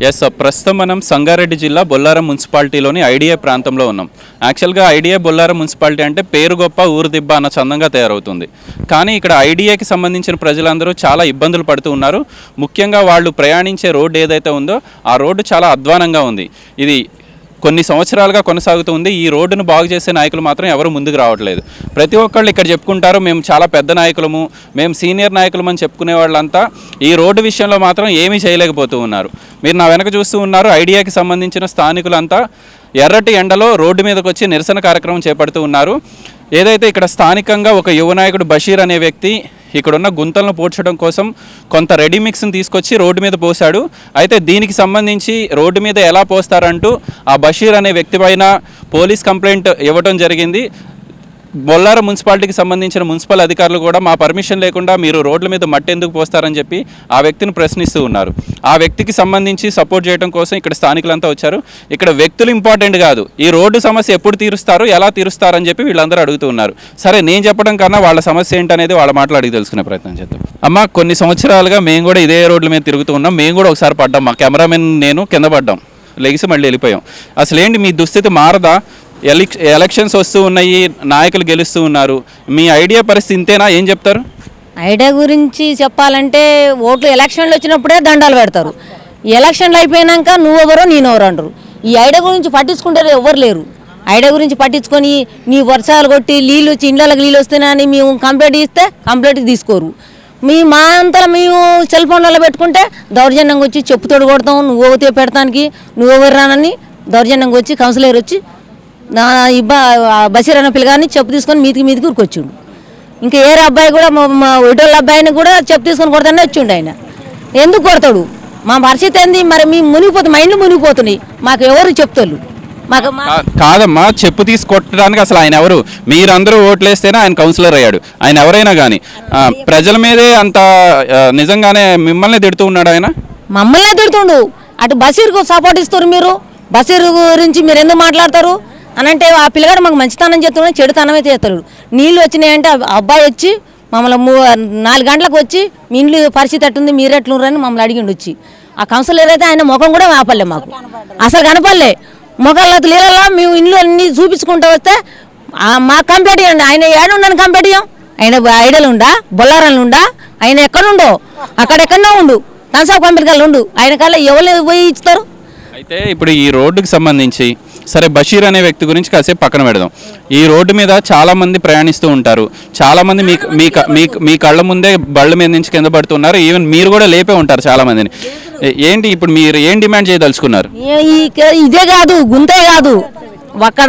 Yes sir ప్రస్తుతం మనం సంగారెడ్డి జిల్లా బొల్లారం మున్సిపాలిటీలోని ఐడిఏ ప్రాంతంలో ఉన్నాం యాక్చువల్గా ఐడిఏ బొల్లారం మున్సిపాలిటీ అంటే పేరు గొప్ప ఊరు దిబ్బ అన్న చందంగా తయారవుతుంది కానీ ఇక్కడ ఐడిఏకి సంబంధించిన ప్రజలందరూ చాలా ఇబ్బందులు పడుతూ ఉన్నారు ముఖ్యంగా వాళ్ళు ప్రయాణించే రోడ్డు ఏదైతే ఉందో ఆ రోడ్డు చాలా అధ్వానంగా ఉంది ఇది కొన్ని సంవత్సరాలుగా కొనసాగుతుంది ఈ రోడ్డును బాగు చేసే నాయకులు మాత్రం ఎవరు ముందుకు రావట్లేదు ప్రతి ఒక్కళ్ళు ఇక్కడ చెప్పుకుంటారు మేము చాలా పెద్ద నాయకులము మేము సీనియర్ నాయకులం అని చెప్పుకునే వాళ్ళంతా ఈ రోడ్డు విషయంలో మాత్రం ఏమీ చేయలేకపోతూ ఉన్నారు మీరు నా వెనక చూస్తూ ఉన్నారు ఐడియాకి సంబంధించిన స్థానికులంతా ఎర్రటి ఎండలో రోడ్డు మీదకి వచ్చి నిరసన కార్యక్రమం చేపడుతూ ఉన్నారు ఏదైతే ఇక్కడ స్థానికంగా ఒక యువ నాయకుడు బషీర్ అనే వ్యక్తి ఇక్కడున్న గుంతలను పోడ్చడం కోసం కొంత రెడీ మిక్స్ని తీసుకొచ్చి రోడ్డు మీద పోశాడు అయితే దీనికి సంబంధించి రోడ్డు మీద ఎలా పోస్తారంటూ ఆ బషీర్ అనే వ్యక్తి పైన పోలీస్ కంప్లైంట్ ఇవ్వడం జరిగింది బొల్లారం మున్సిపాలిటీకి సంబంధించిన మున్సిపల్ అధికారులు కూడా మా పర్మిషన్ లేకుండా మీరు రోడ్ల మీద మట్టి ఎందుకు పోస్తారని చెప్పి ఆ వ్యక్తిని ప్రశ్నిస్తూ ఉన్నారు ఆ వ్యక్తికి సంబంధించి సపోర్ట్ చేయడం కోసం ఇక్కడ స్థానికులంతా వచ్చారు ఇక్కడ వ్యక్తులు ఇంపార్టెంట్ కాదు ఈ రోడ్డు సమస్య ఎప్పుడు తీరుస్తారు ఎలా తీరుస్తారని చెప్పి వీళ్ళందరూ అడుగుతూ ఉన్నారు సరే నేను చెప్పడం కన్నా వాళ్ళ సమస్య ఏంటనేది వాళ్ళ మాటలు అడిగి తెలుసుకునే ప్రయత్నం చేద్దాం అమ్మ కొన్ని సంవత్సరాలుగా మేము కూడా ఇదే రోడ్ల మీద తిరుగుతూ ఉన్నాం మేము కూడా ఒకసారి పడ్డాం మా కెమెరామెన్ నేను కింద పడ్డాం లెగిసి మళ్ళీ వెళ్ళిపోయాం అసలు ఏంటి మీ దుస్థితి మారదా ఎలక్ ఎలక్షన్స్ వస్తూ ఉన్నాయి నాయకులు గెలుస్తూ ఉన్నారు మీ ఐడియా పరిస్థితి ఇంతేనా ఏం చెప్తారు ఐడియా గురించి చెప్పాలంటే ఓట్లు ఎలక్షన్లు వచ్చినప్పుడే దండాలు పెడతారు ఈ ఎలక్షన్లు అయిపోయినాక నువ్వెవరో నేనెవరో అంటారు ఈ ఐడియా గురించి పట్టించుకుంటే ఎవరు లేరు ఐడియా గురించి పట్టించుకొని నీ వర్షాలు కొట్టి నీళ్ళు వచ్చి ఇండ్లకి నీళ్ళు వస్తున్నాయని మేము కంప్లైంట్ ఇస్తే కంప్లైంట్ తీసుకోరు మీ మా అంతా మేము సెల్ ఫోన్లలో పెట్టుకుంటే దౌర్జన్యంగా వచ్చి చెప్పుతోడు కొడతాం నువ్వు ఓతే పెడతానికి నువ్వు ఎవరు రానని దౌర్జన్యంగా వచ్చి కౌన్సిలర్ వచ్చి నా ఇబ్బా ఆ బషీర్ అన్న పిల్లగాని చెప్పు తీసుకొని మీదికి మీదికి ఉరికొచ్చిండు ఇంకా ఏరే అబ్బాయి కూడా మా మా ఒటోళ్ళ అబ్బాయిని కూడా చెప్పు తీసుకొని కొడతానే వచ్చిండు ఆయన ఎందుకు కొడతాడు మా పరిస్థితి ఏంది మరి మేము మునిగిపోతాం మైండ్లు మునిగిపోతున్నాయి మాకు ఎవరు చెప్తారు మాకు మా కా- కాదమ్మా చెప్పు తీసి కొట్టడానికి అసలు ఆయన ఎవరు మీరందరూ ఓట్లేస్తేనే ఆయన కౌన్సిలర్ అయ్యాడు ఆయన ఎవరైనా కానీ ప్రజల మీదే అంత ఆ, నిజంగానే మిమ్మల్ని తిడుతూ ఉన్నాడు ఆయన మమ్మల్నే తిడుతుండు అటు బషీర్కు సపోర్ట్ ఇస్తారు మీరు బషీర్ గురించి మీరు ఎందుకు మాట్లాడతారు అని అంటే ఆ పిల్లగాడు మాకు మంచితనం చేస్తున్నాడు చెడుతనమే చేస్తాడు నీళ్ళు వచ్చినాయంటే ఆ అబ్బాయి వచ్చి మమ్మల్ని మూ నాలుగు గంటలకు వచ్చి మీ ఇంట్లో పరిస్థితి ఎట్టుంది మీరు ఎట్లున్నారని మమ్మల్ని అడిగిండు వచ్చి ఆ కౌన్సిలర్ అయితే ఆయన ముఖం కూడా ఆపలే మాకు అసలు కనపడలే ముఖాల్లో నీళ్ళలో మేము ఇండ్లు అన్ని చూపించుకుంటూ వస్తే ఆ మా కంప్లీట్ ఇవ్వండి ఆయన ఏడుండని కంప్లీట్ ఇయ్యం ఆయన ఐడలు ఉండా బొల్లారంలో ఉండా ఆయన ఎక్కడుండో అక్కడెక్కడో ఉండు నన్సాబ్ కంపెనీ కల్లా ఉండు ఆయన కల్లా ఎవరు పోయి ఇస్తారు అయితే ఇప్పుడు ఈ రోడ్డుకి సంబంధించి సరే బషీర్ అనే వ్యక్తి గురించి కాసేపు పక్కన పెడదాం ఈ రోడ్డు మీద చాలా మంది ప్రయాణిస్తూ ఉంటారు చాలా మంది మీ మీ క- మీ మీ కళ్ళ ముందే బళ్ళ మీద నుంచి కింద పడుతున్నారు ఈవెన్ మీరు కూడా లేపే ఉంటారు చాలా మందిని ఏ- ఏంటి ఇప్పుడు మీరు ఏం డిమాండ్ చేయదలుచుకున్నారు ఏ- ఈ కే- ఇదే కాదు గుంతే కాదు అక్కడ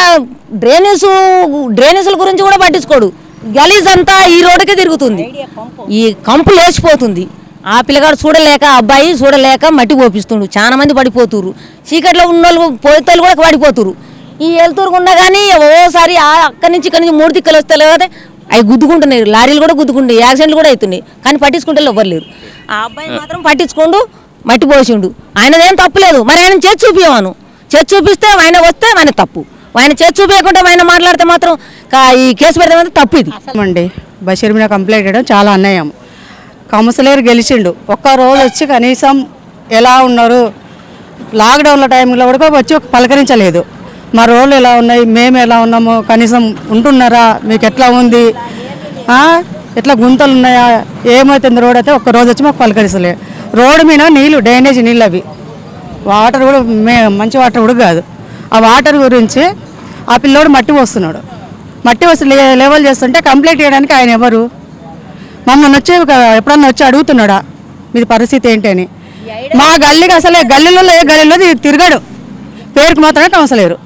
డ్రైనేజ్ డ్రైనేజీల గురించి కూడా పట్టించుకోడు గలీజ్ అంతా ఈ రోడ్డుకే తిరుగుతుంది ఈ కంపు లేచిపోతుంది ఆ పిల్లగాడు చూడలేక ఆ అబ్బాయి చూడలేక మట్టి పోపిస్తుండు చాలా మంది పడిపోతురు చీకట్లో ఉన్న వాళ్ళు పోయేతోళ్ళు కూడా పడిపోతురు ఈ వెళ్తూరుకున్నా కానీ ఓసారి ఆ అక్కడి నుంచి ఇక్కడి నుంచి మూడు దిక్కలు వస్తే లేకపోతే అవి గుద్దుకుంటున్నాయి లారీలు కూడా గుద్దుకుంటాయి యాక్సిడెంట్లు కూడా అవుతున్నాయి కానీ పట్టించుకుంటే ఎవ్వరు లేరు ఆ అబ్బాయి మాత్రం పట్టించుకోండు మట్టి పోసిండు ఆయనదేం తప్పులేదు మరి ఆయన చేతి చూపించమను చేతి చూపిస్తే ఆయన వస్తే ఆయన తప్పు ఆయన చేతి చూపించకుండా ఆయన మాట్లాడితే మాత్రం కా- ఈ కేసు పెడితే మాత్రం తప్పు ఇది అండి బషీర్ మీద కంప్లైంట్ చేయడం చాలా అన్యాయం కౌన్సిలర్ గెలిచిండు ఒక్క రోజు వచ్చి కనీసం ఎలా ఉన్నారు లాక్డౌన్ల టైంలో కూడా వచ్చి ఒక పలకరించలేదు మా రోడ్లు ఎలా ఉన్నాయి మేము ఎలా ఉన్నాము కనీసం ఉంటున్నారా మీకు ఎట్లా ఉంది ఆ? ఎట్లా గుంతలు ఉన్నాయా ఏమవుతుంది రోడ్ అయితే ఒక్క రోజు వచ్చి మాకు పలకరిస్తలేదు రోడ్డు మీద నీళ్ళు డ్రైనేజ్ నీళ్ళు అవి వాటర్ కూడా మే మంచి వాటర్ కూడా కాదు ఆ వాటర్ గురించి ఆ పిల్లోడు మట్టి పోస్తున్నాడు మట్టి వస్తే లే- లెవెల్ చేస్తుంటే కంప్లైంట్ చేయడానికి ఆయన ఎవరు మమ్మల్ని వచ్చి ఒక ఎప్పుడన్నా వచ్చి అడుగుతున్నాడా మీది పరిస్థితి ఏంటి అని మా గల్లీకి అసలే గల్లీలో ఏ గల్లీలో తి- తిరగడు పేరుకు మాత్రమే కౌన్సిలేరు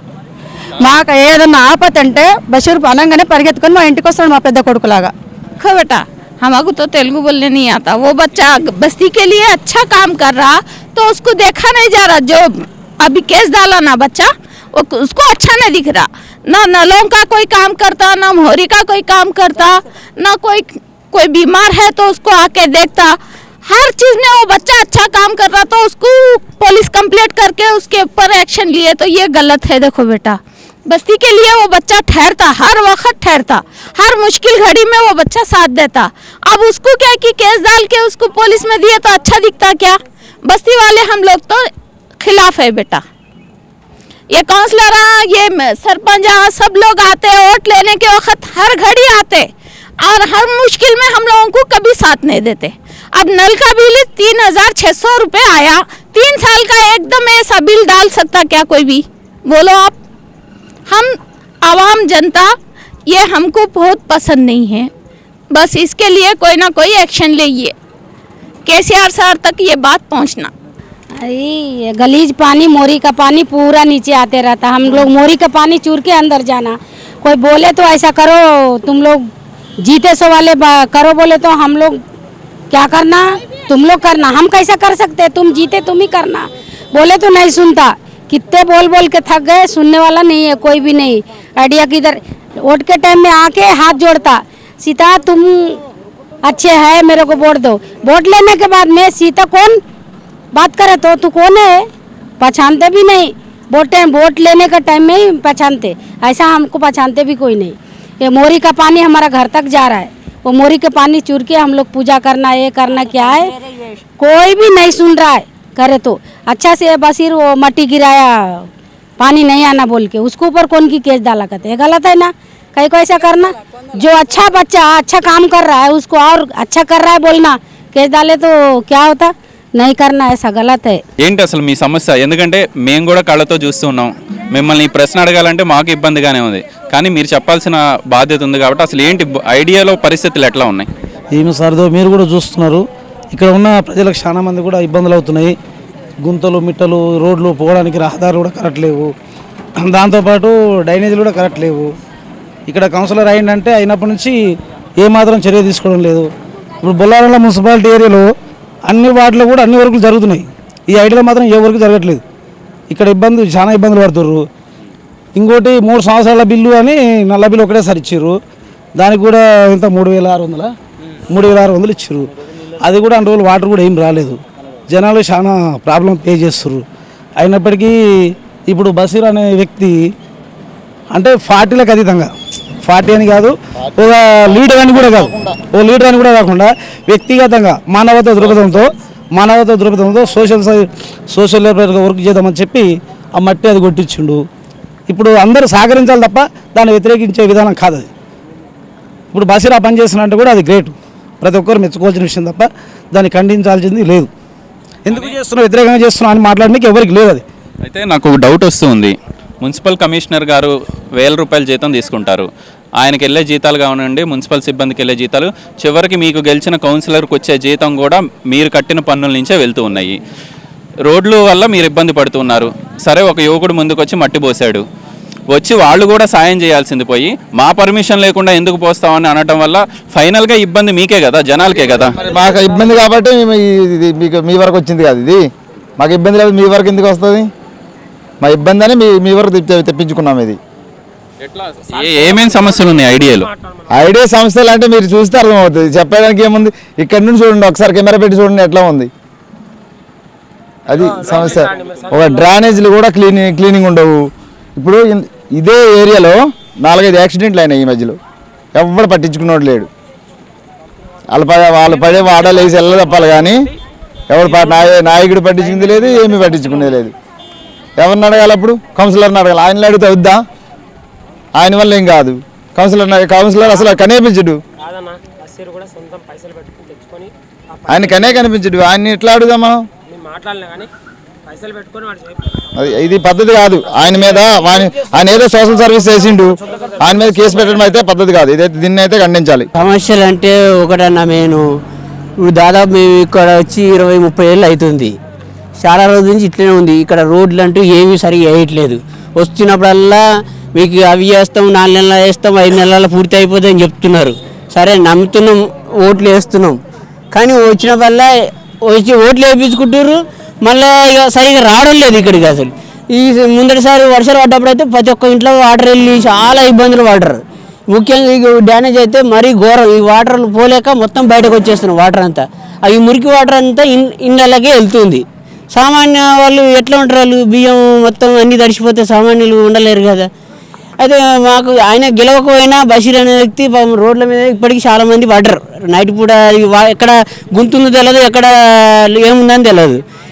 మాకు ఏదన్నా ఆపత అంటే బషీర్ అనగానే పరిగెత్తుకొని మా ఇంటికి వస్తాడు మా పెద్ద కొడుకులాగా देखो बेटा हमको तो तेलुगु बोलने नहीं आता वो बच्चा बस्ती के लिए अच्छा काम कर रहा तो उसको देखा नहीं जा रहा जो अभी केस डाला ना बच्चा वो उसको अच्छा नहीं दिख रहा ना नलों का कोई काम करता ना मोहरी का कोई काम करता ना कोई कोई बीमार है तो उसको आके देखता हर चीज में वो बच्चा अच्छा काम कर रहा तो उसको पुलिस कंप्लेंट करके उसके ऊपर एक्शन लिए तो ये गलत है देखो बेटा बस्ती के लिए वो बच्चा ठहरता हर वक्त ठहरता हर मुश्किल घड़ी में वो बच्चा साथ देता अब उसको क्या कि केस डाल के उसको पुलिस में दिए तो अच्छा दिखता क्या बस्ती वाले हम लोग तो खिलाफ है बेटा ये काउंसलर ये म- सरपंच हाँ, सब लोग आते हैं वोट लेने के वक्त हर घड़ी आते और हर मुश्किल में हम लोगों को कभी साथ नहीं देते अब नल का बिल तीन हजार छः सौ रुपये आया तीन साल का एकदम ऐसा बिल डाल सकता क्या कोई भी बोलो आप हम आवाम जनता ये हमको बहुत पसंद नहीं है बस इसके लिए कोई ना कोई एक्शन लेइए केसीआर सर तक ये बात पहुंचना अरे ये गलीज पानी मोरी का पानी पूरा नीचे आते रहता हम लोग मोरी का पानी चूर के अंदर जाना कोई बोले तो ऐसा करो तुम लोग जीते सो वाले बा- करो बोले तो हम लोग क्या करना तुम लोग करना हम कैसा कर सकते तुम जीते तुम ही करना बोले तो नहीं सुनता कितने बोल बोल के थक गए सुनने वाला नहीं है कोई भी नहीं आइडिया किधर वोट के टाइम में आके हाथ जोड़ता सीता तुम अच्छे है मेरे को वोट दो वोट लेने के बाद में सीता कौन बात करे तो तू कौन है पहचानते भी नहीं वोट टाइम वोट लेने का टाइम में ही पहचानते ऐसा हमको पहचानते भी कोई नहीं ये मोरी का पानी हमारा घर तक जा रहा है वो मोरी का पानी चूर के हम लोग पूजा करना ये करना क्या है कोई भी नहीं सुन रहा है करे तो अच्छा से बसीर वो मट्टी गिराया पानी नहीं आना बोल के उसके ऊपर कौन की केस डाला करते हैं गलत है ना कहीं को ऐसा करना जो अच्छा बच्चा अच्छा काम कर रहा है उसको और अच्छा कर रहा है बोलना केस डाले तो क्या होता नहीं करना ऐसा गलत है ఏంటి అసలు మీ సమస్య ఎందుకంటే మేము కూడా కళ్ళతో చూస్తూ ఉన్నాం మిమ్మల్ని ఈ ప్రశ్న అడగాలంటే మాకు ఇబ్బందిగానే ఉంది కానీ మీరు చెప్పాల్సిన బాధ్యత ఉంది కాబట్టి అసలు ఏంటి ఐడియాలో పరిస్థితులు ఎట్లా ఉన్నాయి ఏమి సార్దో మీరు కూడా చూస్తున్నారు ఇక్కడ ఉన్న ప్రజలకు చాలా మంది కూడా ఇబ్బందులు అవుతున్నాయి గుంతలు మిట్టలు రోడ్లు పోవడానికి రహదారులు కూడా కరెక్ట్ లేవు దాంతోపాటు డ్రైనేజీలు కూడా కరెక్ట్ లేవు ఇక్కడ కౌన్సిలర్ అయిందంటే అయినప్పటి నుంచి ఏమాత్రం చర్య తీసుకోవడం లేదు ఇప్పుడు బొల్లారంలో మున్సిపాలిటీ ఏరియాలో అన్ని వార్డులో కూడా అన్ని వరకులు జరుగుతున్నాయి ఈ ఐడియాలో మాత్రం ఏ వరకు జరగట్లేదు ఇక్కడ ఇబ్బంది చాలా ఇబ్బందులు పడుతుర్రు ఇంకోటి మూడు సంవత్సరాల బిల్లు అని నల్ల బిల్లు ఒకటేసారి ఇచ్చారు దానికి కూడా ఎంత మూడు వేల ఆరు వందల మూడు వేల ఆరు వందలు ఇచ్చారు అది కూడా అన్ని రోజులు వాటర్ కూడా ఏం రాలేదు జనాలు చాలా ప్రాబ్లం పే చేస్తారు అయినప్పటికీ ఇప్పుడు బసీర్ అనే వ్యక్తి అంటే పార్టీలకు అతీతంగా పార్టీ అని కాదు ఒక లీడర్ అని కూడా కాదు ఓ లీడర్ అని కూడా కాకుండా వ్యక్తిగతంగా మానవత దృక్పథంతో మానవత దృక్పథంతో సోషల్ సై- సోషల్ లేబర్గా వర్క్ చేద్దామని చెప్పి ఆ మట్టి అది కొట్టించిండు ఇప్పుడు అందరూ సహకరించాలి తప్ప దాన్ని వ్యతిరేకించే విధానం కాదు అది ఇప్పుడు బసీర్ ఆ పని చేస్తున్నట్టు కూడా అది గ్రేట్ ప్రతి ఒక్కరు మెచ్చుకోవాల్సిన విషయం తప్ప దాన్ని ఖండించాల్సింది లేదు ఎందుకు చేస్తున్నావు వ్యతిరేకంగా చేస్తున్నావు అని మాట్లాడడానికి ఎవరికి లేదు అది అయితే నాకు ఒక డౌట్ వస్తుంది మున్సిపల్ కమిషనర్ గారు వేల రూపాయల జీతం తీసుకుంటారు ఆయనకి వెళ్ళే జీతాలు కానివ్వండి మున్సిపల్ సిబ్బందికి వెళ్ళే జీతాలు చివరికి మీకు గెలిచిన కౌన్సిలర్కి వచ్చే జీతం కూడా మీరు కట్టిన పన్నుల నుంచే వెళ్తూ ఉన్నాయి రోడ్లు వల్ల మీరు ఇబ్బంది పడుతున్నారు సరే ఒక యువకుడు ముందుకు వచ్చి మట్టి పోసాడు వచ్చి వాళ్ళు కూడా సాయం చేయాల్సింది పోయి మా పర్మిషన్ లేకుండా ఎందుకు పోస్తామని అనటం వల్ల ఫైనల్గా ఇబ్బంది మీకే కదా జనాలకే కదా మరి మాకు ఇబ్బంది కాబట్టి మేము ఈ- ఇది మీకు మీ వరకు వచ్చింది కాదు ఇది మాకు ఇబ్బంది లేదు మీ వరకు ఎందుకు వస్తుంది మా ఇబ్బంది అని మీ మీ వరకు తెప్పి- తెప్పించుకున్నాం ఇది ఏ- ఏమేం సమస్యలు ఉన్నాయి ఐడియాలో ఐడియా సంస్థలు అంటే మీరు చూస్తే అర్థమవుతుంది చెప్పడానికి ఏముంది ఇక్కడ నుండి చూడండి ఒకసారి కెమెరా పెట్టి చూడండి ఎట్లా ఉంది అది సమస్య ఒక డ్రైనేజీలు కూడా క్లీనింగ్ క్లీనింగ్ ఉండవు ఇప్పుడు ఇన్- ఇదే ఏరియాలో నాలుగైదు యాక్సిడెంట్లు అయినాయి ఈ మధ్యలో ఎవడు పట్టించుకున్నోడు లేడు వాళ్ళు పడే వాళ్ళు పడే వాడలు వేసి వెళ్ళ తప్పాలి కానీ ఎవడు ప- నాయ- నాయకుడు పట్టించుకుంది లేదు ఏమీ పట్టించుకునేది లేదు ఎవరిని అడగాలి అప్పుడు కౌన్సిలర్ని అడగాలి ఆయన అడిగితే వద్దా ఆయన వల్ల ఏం కాదు కౌన్సిలర్ కౌన్సిలర్ అసలు కనిపించడు కాదన్నా బస్సీరు కూడా సొంతం పైసలు పెట్టుకుని తెచ్చుకొని ఆ ప- ఆయన కనే కనిపించడు ఆయన ఎట్లా అడుగుదాం మనం మేము మాట్లాడలే కానీ పైసలు పెట్టుకొని వాడు చేయ అది ఇది పద్ధతి కాదు ఆయన మీద ఆయన- ఆయన ఏదో సోషల్ సర్వీస్ చేసిండు ఆయన మీద కేసు పెట్టడం అయితే పద్ధతి కాదు ఇదైతే దీన్ని అయితే ఖండించాలి సమస్యలు అంటే ఒకటన్నా నేను ఇప్పుడు దాదాపు మేము ఇక్కడ వచ్చి ఇరవై ముప్పై ఏళ్ళు అవుతుంది చాలా రోజుల నుంచి ఇట్లనే ఉంది ఇక్కడ రోడ్లు అంటూ ఏమీ సరిగా వేయట్లేదు వస్తున్నప్పుడల్లా మీకు అవి చేస్తాం నాలుగు నెలలు వేస్తాం ఐదు నెలల పూర్తి అయిపోతుంది అని చెప్తున్నారు సరే నమ్ముతున్నాం ఓట్లు వేస్తున్నాం కానీ వచ్చినప్పుడల్లా వచ్చి ఓట్లు వేయించుకుంటారు మళ్ళీ ఇక సరిగా రావడం లేదు ఇక్కడికి అసలు ఈ ముందటిసారి వర్షాలు పడ్డప్పుడు అయితే ప్రతి ఒక్క ఇంట్లో వాటర్ వెళ్ళి చాలా ఇబ్బందులు పడ్డారు ముఖ్యంగా ఈ డ్యామేజ్ అయితే మరీ ఘోరం ఈ వాటర్ పోలేక మొత్తం బయటకు వచ్చేస్తున్నాయి వాటర్ అంతా ఆ ఈ మురికి వాటర్ అంతా ఇన్ ఇళ్ళకే వెళ్తుంది సామాన్య వాళ్ళు ఎట్లా ఉంటారు వాళ్ళు బియ్యం మొత్తం అన్ని తడిసిపోతే సామాన్యులు ఉండలేరు కదా అయితే మాకు ఆయన గెలవకపోయినా బషీర్ అనే వ్యక్తి పాపం రోడ్ల మీద ఇప్పటికీ చాలా మంది పడ్డరు నైట్ పూట ఈ వా- ఎక్కడ గుంతుందో తెలియదు ఎక్కడ ఏముందని తెలియదు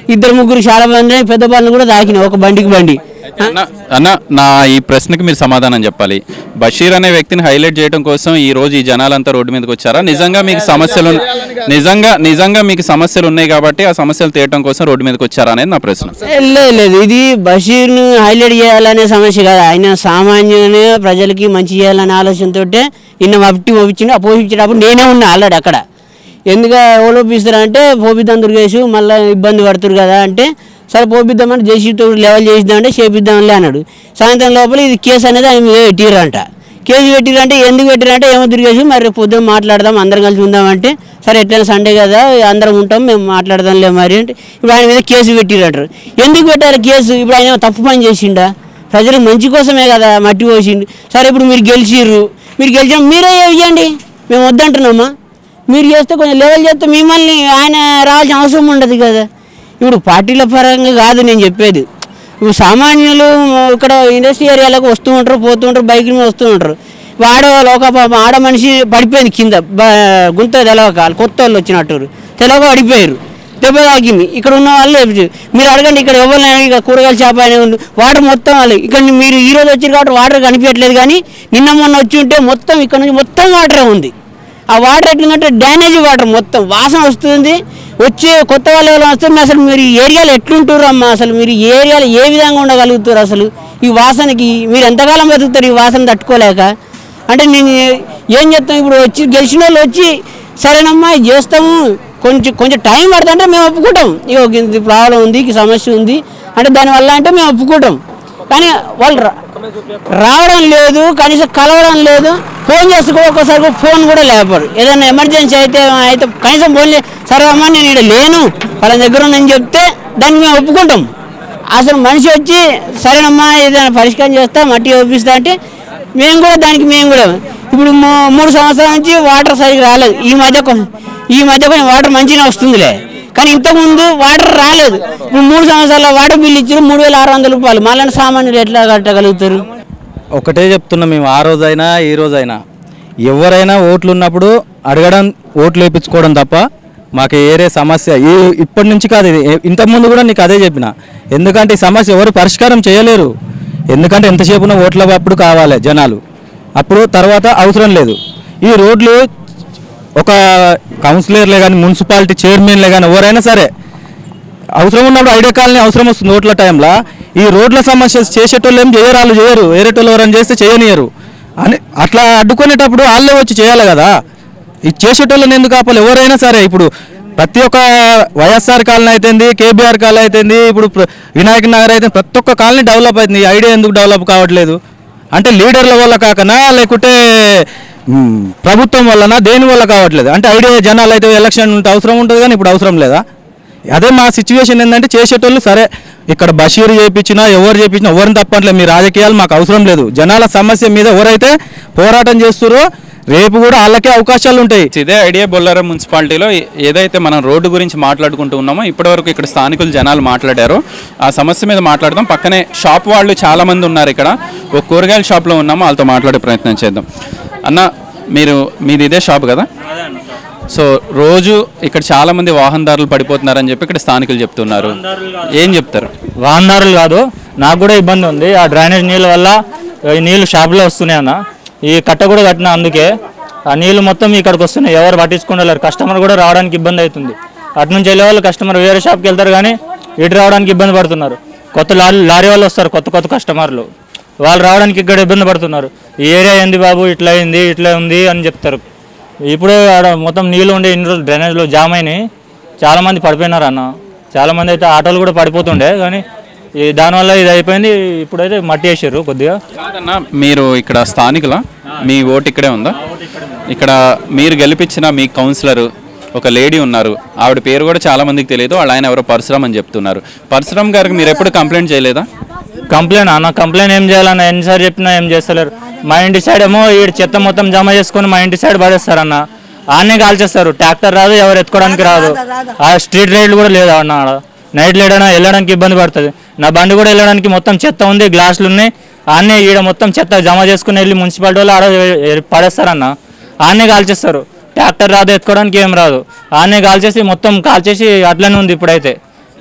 ఇద్దరు ముగ్గురు చాలా మంది పెద్ద బండ్లు కూడా తాకినాయి ఒక బండికి బండి అన్న అన్న నా ఈ ప్రశ్నకి మీరు సమాధానం చెప్పాలి బషీర్ అనే వ్యక్తిని హైలైట్ చేయడం కోసం ఈ రోజు ఈ జనాలంతా రోడ్డు మీదకి వచ్చారా నిజంగా మీకు సమస్యలు ఉన్- నిజంగా నిజంగా మీకు సమస్యలు ఉన్నాయి కాబట్టి ఆ సమస్యలు తీయడం కోసం రోడ్డు మీదకి వచ్చారా అనేది నా ప్రశ్న లేదు లేదు ఇది బషీర్ను హైలైట్ చేయాలనే సమస్య కాదు ఆయన సామాన్యుని ప్రజలకి మంచి చేయాలనే ఆలోచనతో నిన్న మట్టి పంపించిండు ఆ పోపించేటప్పుడు నేనే ఉన్నా ఆల్రెడీ అక్కడ ఎందుకు ఓలోపిస్తారంటే పోపిద్దాం దుర్గేష్ మళ్ళీ ఇబ్బంది పడుతురు కదా అంటే సరే పోపిద్దామంటే జేసీతో లెవెల్ చేసిద్దామంటే చేపిద్దాంలే అన్నాడు సాయంత్రం లోపల ఇది కేసు అనేది ఆయన మీద పెట్టిరంట కేసు పెట్టిరంటే ఎందుకు పెట్టిరంటే ఏమో తిరిగేసి మరి రేపు పొద్దున్న మాట్లాడదాం అందరం కలిసి ఉందామంటే సరే ఎట్లయినా సండే కదా అందరం ఉంటాం మేము మాట్లాడదాంలే మరి అంటే ఇప్పుడు ఆయన మీద కేసు పెట్టిరంటారు ఎందుకు పెట్టారు కేసు ఇప్పుడు ఆయన ఏమో తప్పు పని చేసిండా ప్రజలకు మంచి కోసమే కదా మట్టి పోసిండు సరే ఇప్పుడు మీరు గెలిచిర్రు మీరు గెలిచిన మీరే ఇవ్వండి మేము వద్దంటున్నామా మీరు చేస్తే కొంచెం లెవెల్ చేస్తే మిమ్మల్ని ఆయన రావాల్సిన అవసరం ఉండదు కదా ఇప్పుడు పార్టీల పరంగా కాదు నేను చెప్పేది ఇప్పుడు సామాన్యులు ఇక్కడ ఇండస్ట్రీ ఏరియాలకు వస్తూ ఉంటారు పోతూ ఉంటారు బైక్ మీద వస్తూ ఉంటారు ఆడవాళ్ళు ఒక పాపం ఆడ మనిషి పడిపోయింది కింద బ- గుంత తెలవక వాళ్ళు కొత్త వాళ్ళు వచ్చినట్టు తెలవక పడిపోయారు దెబ్బ తాకింది ఇక్కడ ఉన్న వాళ్ళు లేపు- మీరు అడగండి ఇక్కడ ఎవరినైనా ఇక కూరగాయల చేప అనే ఉంది వాటర్ మొత్తం వాళ్ళు ఇక్కడ మీరు ఈ రోజు వచ్చారు కాబట్టి వాటర్ కనిపించట్లేదు కానీ నిన్న మొన్న వచ్చి ఉంటే మొత్తం ఇక్కడ నుంచి మొత్తం వాటరే ఉంది ఆ వాటర్ ఎట్లుందంటే డ్యానేజ్ వాటర్ మొత్తం వాసన వస్తుంది వచ్చే కొత్త వాళ్ళు ఎవరైనా వస్తే మీరు అసలు మీరు ఈ ఏరియాలో ఎట్లుంటారు అమ్మా అసలు మీరు ఈ ఏరియాలో ఏ విధంగా ఉండగలుగుతారు అసలు ఈ వాసనకి మీరు ఎంతకాలం బతుకుతారు ఈ వాసన తట్టుకోలేక అంటే నేను ఏం చెప్తాం ఇప్పుడు వచ్చి గెలిచిన వాళ్ళు వచ్చి సరేనమ్మా ఇది చేస్తాము కొంచెం కొంచెం టైం పడుతుంటే మేము ఒప్పుకుంటాం ఇగో ఇంత ప్రాబ్లం ఉంది ఈ సమస్య ఉంది అంటే దానివల్ల అంటే మేము ఒప్పుకుంటాం కానీ వాళ్ళు రా- రావడం లేదు కనీసం కలవడం లేదు ఫోన్ చేస్తే కూడా ఒక్కోసారి కూడా ఫోన్ కూడా లేపరు ఏదైనా ఎమర్జెన్సీ అయితే అయితే కనీసం ఫోన్ చే సరే అమ్మా నేను ఇక్కడ లేను వాళ్ళ దగ్గర నేను చెప్తే దాన్ని మేము ఒప్పుకుంటాం అసలు మనిషి వచ్చి సరేనమ్మా ఏదైనా పరిష్కారం చేస్తా మట్టి ఒప్పిస్తా అంటే మేము కూడా దానికి మేము కూడా ఇప్పుడు మూ- మూడు సంవత్సరాల నుంచి వాటర్ సరిగ్గా రాలేదు ఈ మధ్య కొ- ఈ మధ్య కొంచెం వాటర్ మంచిగా వస్తుందిలే కానీ ఇంతకుముందు వాటర్ రాలేదు ఇప్పుడు మూడు సంవత్సరాల వాటర్ బిల్లు ఇచ్చారు మూడు వేల ఆరు వందల రూపాయలు మళ్ళీ సామాన్యులు ఎట్లా కట్టగలుగుతారు ఒకటే చెప్తున్నాం మేము ఆ రోజైనా ఈ రోజైనా ఎవరైనా ఓట్లు ఉన్నప్పుడు అడగడం ఓట్లు వేయించుకోవడం తప్ప మాకు ఏరే సమస్య ఈ ఇప్పటి నుంచి కాదు ఇది ఏ- ఇంతకుముందు కూడా నీకు అదే చెప్పిన ఎందుకంటే ఈ సమస్య ఎవరు పరిష్కారం చేయలేరు ఎందుకంటే ఎంతసేపున ఓట్ల అప్పుడు కావాలి జనాలు అప్పుడు తర్వాత అవసరం లేదు ఈ రోడ్లు ఒక కౌన్సిలర్లే కానీ మున్సిపాలిటీ చైర్మన్లే కానీ ఎవరైనా సరే అవసరం ఉన్నప్పుడు ఐడియా కాలనీ అవసరం వస్తుంది ఓట్ల టైంలో ఈ రోడ్ల సమస్య చేసేటోళ్ళు ఏం చేయరు వాళ్ళు చేయరు వేరేటోళ్ళు ఎవరైనా చేస్తే చేయనియరు అని అట్లా అడ్డుకునేటప్పుడు వాళ్ళే వచ్చి చేయాలి కదా ఇది చేసేటోళ్ళని ఎందుకు ఆపాలి ఎవరైనా సరే ఇప్పుడు ప్రతి ఒక్క వైఎస్ఆర్ కాలనీ అయితేంది కేబీఆర్ కాలనీ అయితేంది ఇప్పుడు ప్ర- వినాయక నగర్ అయితే ప్రతి ఒక్క కాలనీ డెవలప్ అవుతుంది ఈ ఐడియా ఎందుకు డెవలప్ కావట్లేదు అంటే లీడర్ల వల్ల కాకనా లేకుంటే మ్, ప్రభుత్వం వల్లనా దేని వల్ల కావట్లేదు అంటే ఐడియా జనాలు అయితే ఎలక్షన్ ఉంటే అవసరం ఉంటుంది కానీ ఇప్పుడు అవసరం లేదా అదే మా సిచ్యువేషన్ ఏంటంటే చేసేటోళ్ళు సరే ఇక్కడ బషీర్ చేయించినా ఎవరు చేయించినా ఎవరిని తప్పట్లేదు మీ రాజకీయాలు మాకు అవసరం లేదు జనాల సమస్య మీద ఎవరైతే పోరాటం చేస్తారో రేపు కూడా వాళ్ళకే అవకాశాలు ఉంటాయి ఇదే ఐడియా బొల్లారం మున్సిపాలిటీలో ఏ- ఏదైతే మనం రోడ్డు గురించి మాట్లాడుకుంటూ ఉన్నామో ఇప్పటివరకు ఇక్కడ స్థానికులు జనాలు మాట్లాడారు ఆ సమస్య మీద మాట్లాడదాం పక్కనే షాప్ వాళ్ళు చాలా మంది ఉన్నారు ఇక్కడ ఒక కూరగాయల షాప్లో ఉన్నాము వాళ్ళతో మాట్లాడే ప్రయత్నం చేద్దాం అన్న మీరు మీది ఇదే షాప్ కదా సో రోజు ఇక్కడ చాలా మంది వాహనదారులు పడిపోతున్నారని చెప్పి ఇక్కడ స్థానికులు చెప్తున్నారు ఏం చెప్తారు వాహనదారులు కాదు నాకు కూడా ఇబ్బంది ఉంది ఆ డ్రైనేజ్ నీళ్ళ వల్ల ఈ నీళ్లు షాపులో వస్తున్నాయి అన్న ఈ కట్ట కూడా కట్టిన అందుకే ఆ నీళ్లు మొత్తం ఇక్కడికి వస్తున్నాయి ఎవరు పట్టించుకోలేరు కస్టమర్ కూడా రావడానికి ఇబ్బంది అవుతుంది అటు నుంచి వెళ్ళే వాళ్ళు కస్టమర్ వేరే షాప్కి వెళ్తారు కానీ ఇటు రావడానికి ఇబ్బంది పడుతున్నారు కొత్త లారీ లారీ వాళ్ళు వస్తారు కొత్త కొత్త కస్టమర్లు వాళ్ళు రావడానికి ఇక్కడ ఇబ్బంది పడుతున్నారు ఈ ఏరియా ఏంది బాబు ఇట్లా అయింది ఇట్లా ఉంది అని చెప్తారు ఇప్పుడే ఆడ మొత్తం నీళ్ళు ఉండే ఇన్ని రోజులు డ్రైనేజ్లో జామ్ అయినాయి చాలా మంది పడిపోయినారు అన్న చాలా మంది అయితే ఆటోలు కూడా పడిపోతుండే కానీ ఈ దానివల్ల ఇది అయిపోయింది ఇప్పుడైతే మట్టి వేసారు కొద్దిగా కాదన్నా మీరు ఇక్కడ స్థానికుల మీ ఓటు ఇక్కడే ఉందా ఇక్కడ మీరు గెలిపించిన మీ కౌన్సిలర్ ఒక లేడీ ఉన్నారు ఆవిడ పేరు కూడా చాలా మందికి తెలియదు వాళ్ళ ఆయన ఎవరో పరశురామ్ అని చెప్తున్నారు పరశురామ్ గారికి మీరు ఎప్పుడు కంప్లైంట్ చేయలేదా కంప్లైంట్ అన్న కంప్లైంట్ ఏం చేయాలన్న ఎన్నిసార్లు చెప్పినా ఏం చేస్తలేరు మా ఇంటి సైడ్ ఏమో ఈ చెత్త మొత్తం జమ చేసుకొని మా ఇంటి సైడ్ పడేస్తారన్న ఆడనే కాల్చేస్తారు ట్రాక్టర్ రాదు ఎవరు ఎత్తుకోవడానికి రాదు ఆ స్ట్రీట్ రైడ్లు కూడా లేదు అన్న ఆడ నైట్ లేడైనా వెళ్ళడానికి ఇబ్బంది పడుతుంది నా బండి కూడా వెళ్ళడానికి మొత్తం చెత్త ఉంది గ్లాసులు ఉన్నాయి ఆడనే ఈడ మొత్తం చెత్త జమ చేసుకుని వెళ్ళి మున్సిపాలిటీ వాళ్ళు ఆడ ఏ- పడేస్తారన్న ఆడనే కాల్చేస్తారు ట్రాక్టర్ రాదు ఎత్తుకోవడానికి ఏం రాదు ఆడనే కాల్చేసి మొత్తం కాల్చేసి అట్లనే ఉంది ఇప్పుడైతే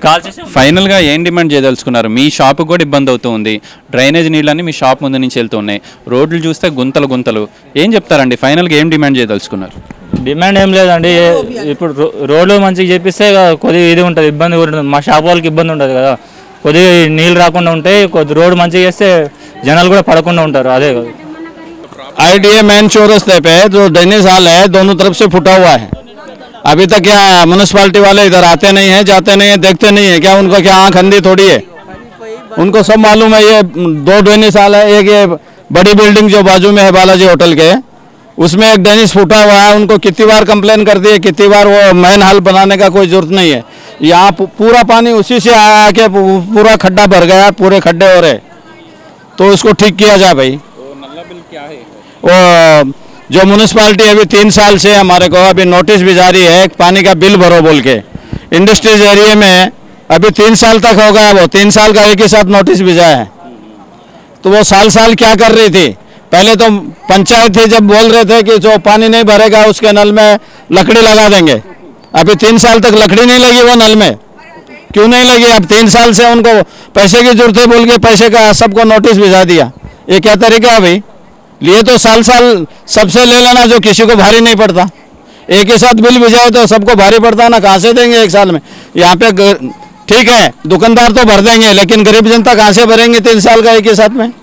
కాల్ చేసి ఫైనల్గా ఏం డిమాండ్ చేయదలుచుకున్నారు మీ షాప్ కూడా ఇబ్బంది అవుతుంది డ్రైనేజ్ నీళ్ళన్నీ మీ షాప్ ముందు నుంచి వెళ్తున్నాయి రోడ్లు చూస్తే గుంతలు గుంతలు ఏం చెప్తారండి ఫైనల్గా ఏం డిమాండ్ చేయదలుచుకున్నారు డిమాండ్ ఏం లేదండి ఏ- ఇప్పుడు రో- రోడ్లు మంచిగా చేపిస్తే ఇక కొద్దిగా ఇది ఉంటుంది ఇబ్బంది కూడా ఉంటుంది మా షాప్ వాళ్ళకి ఇబ్బంది ఉంటుంది కదా కొద్దిగా నీళ్ళు రాకుండా ఉంటే కొద్ది రోడ్డు మంచిగా చేస్తే జనాలు కూడా పడకుండా ఉంటారు అదే కదా आईडीए मेन चौरस्ते पे जो ड्रेनेज हाल है दोनों तरफ से फुटा हुआ है अभी तक क्या म्यूनसिपालिटी वाले इधर आते नहीं हैं जाते नहीं हैं देखते नहीं हैं क्या उनको क्या आंख अंधी थोड़ी है उनको सब मालूम है ये दो ड्रेनेज हाल है एक ये बड़ी बिल्डिंग जो बाजू में है बालाजी होटल के उसमें एक ड्रेनेज फूटा हुआ है उनको कितनी बार कंप्लेन कर दिए कितनी बार वो मेन हाल बनाने का कोई जरूरत नहीं है यहाँ पू- पूरा पानी उसी से आ आके पू- पूरा खड्डा भर गया पूरे खड्डे हो रहे तो उसको ठीक किया जाए भाई वो जो म्यूनसिपालिटी अभी तीन साल से हमारे को अभी नोटिस भी जारी है पानी का बिल भरो बोल के इंडस्ट्रीज एरिया में अभी तीन साल तक हो गया वो तीन साल का एक ही साथ नोटिस भेजा है तो वो साल साल क्या कर रही थी पहले तो पंचायत थी जब बोल रहे थे कि जो पानी नहीं भरेगा उसके नल में लकड़ी लगा देंगे अभी तीन साल तक लकड़ी नहीं लगी वो नल में क्यों नहीं लगी अब तीन साल से उनको पैसे की जरूरत है बोल के पैसे का सबको नोटिस भिजा दिया ये क्या तरीका है भाई लिए तो साल साल सबसे ले लेना जो किसी को भारी नहीं पड़ता एक ही साथ बिल भिजाए तो सबको भारी पड़ता ना कहाँ से देंगे एक साल में यहाँ पे ग- ठीक है दुकानदार तो भर देंगे लेकिन गरीब जनता कहाँ से भरेंगे तीन साल का एक ही साथ में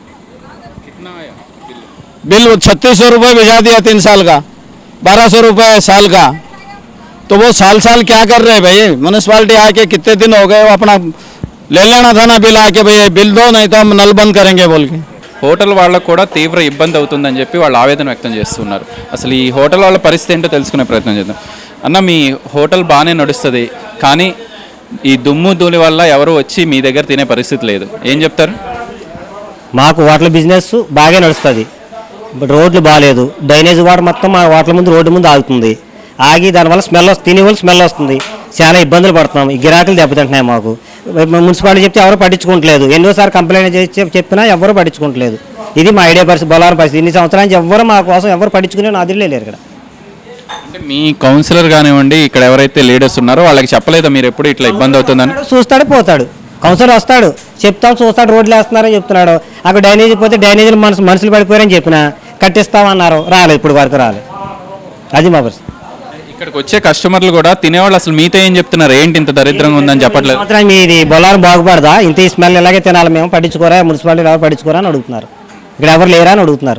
बिल छत्तीस सौ रुपये भिजा दिया तीन साल का बारह सौ रुपये साल का तो वो साल साल क्या कर रहे हैं भाई म्यूनसिपालिटी आके कितने दिन हो गए वो अपना ले लेना था ना बिल आके भाई बिल दो नहीं तो हम नल बंद करेंगे बोल के హోటల్ వాళ్ళకు కూడా తీవ్ర ఇబ్బంది అవుతుందని చెప్పి వాళ్ళు ఆవేదన వ్యక్తం చేస్తున్నారు అసలు ఈ హోటల్ వాళ్ళ పరిస్థితి ఏంటో తెలుసుకునే ప్రయత్నం చేద్దాం అన్న మీ హోటల్ బాగానే నడుస్తుంది కానీ ఈ దుమ్ము ధూళి వల్ల ఎవరు వచ్చి మీ దగ్గర తినే పరిస్థితి లేదు ఏం చెప్తారు మాకు హోటల్ బిజినెస్ బాగా నడుస్తుంది బట్ రోడ్లు బాగాలేదు డ్రైనేజ్ వాటర్ మొత్తం మా హోటల్ ముందు రోడ్డు ముందు ఆగుతుంది ఆగి దానివల్ల స్మెల్ వస్తుంది తినే వాళ్ళు స్మెల్ వస్తుంది చాలా ఇబ్బందులు పడుతున్నాం ఈ గిరాకులు దెబ్బతింటున్నాయి మాకు మున్సిపాలిటీ చెప్తే ఎవరు పట్టించుకోవట్లేదు ఎన్నోసార్లు కంప్లైంట్ చేసి చెప్- చెప్పినా ఎవరు పట్టించుకోవట్లేదు ఇది మా ఐడియా పరిస్థితి బొలారం పరిస్థితి ఇన్ని సంవత్సరాల నుంచి ఎవరు మా కోసం ఎవరు పట్టించుకునే నాదిలే లేరు ఇక్కడ అంటే మీ కౌన్సిలర్ కానివ్వండి ఇక్కడ ఎవరైతే లీడర్స్ ఉన్నారో వాళ్ళకి చెప్పలేదా మీరు ఎప్పుడు ఇట్లా ఇబ్బంది అవుతుందని చూస్తాడు పోతాడు కౌన్సిలర్ వస్తాడు చెప్తాం చూస్తాడు రోడ్లు వేస్తున్నారని చెప్తున్నాడు అక్కడ డ్రైనేజ్ పోతే డ్రైనేజీలు మనసు మనుషులు పడిపోయారని చెప్పిన కట్టిస్తామన్నారు రాలేదు ఇప్పుడు వరకు రాలేదు అది మా పరిస్థితి ఇక్కడికి వచ్చే కస్టమర్లు కూడా తినేవాళ్ళు అసలు మీతో ఏం చెప్తున్నారు ఏంటి ఇంత దరిద్రంగా ఉందని చెప్పట్లేదు సంవత్సరం మీది బొలారం బాగుపడదా ఇంత ఈ స్మెల్ ఇలాగే తినాలి మేము పట్టించుకోరా మున్సిపాలిటీ ఎవరు పట్టించుకోరా అని అడుగుతున్నారు ఇక్కడ ఎవరు లేరా అని అడుగుతున్నారు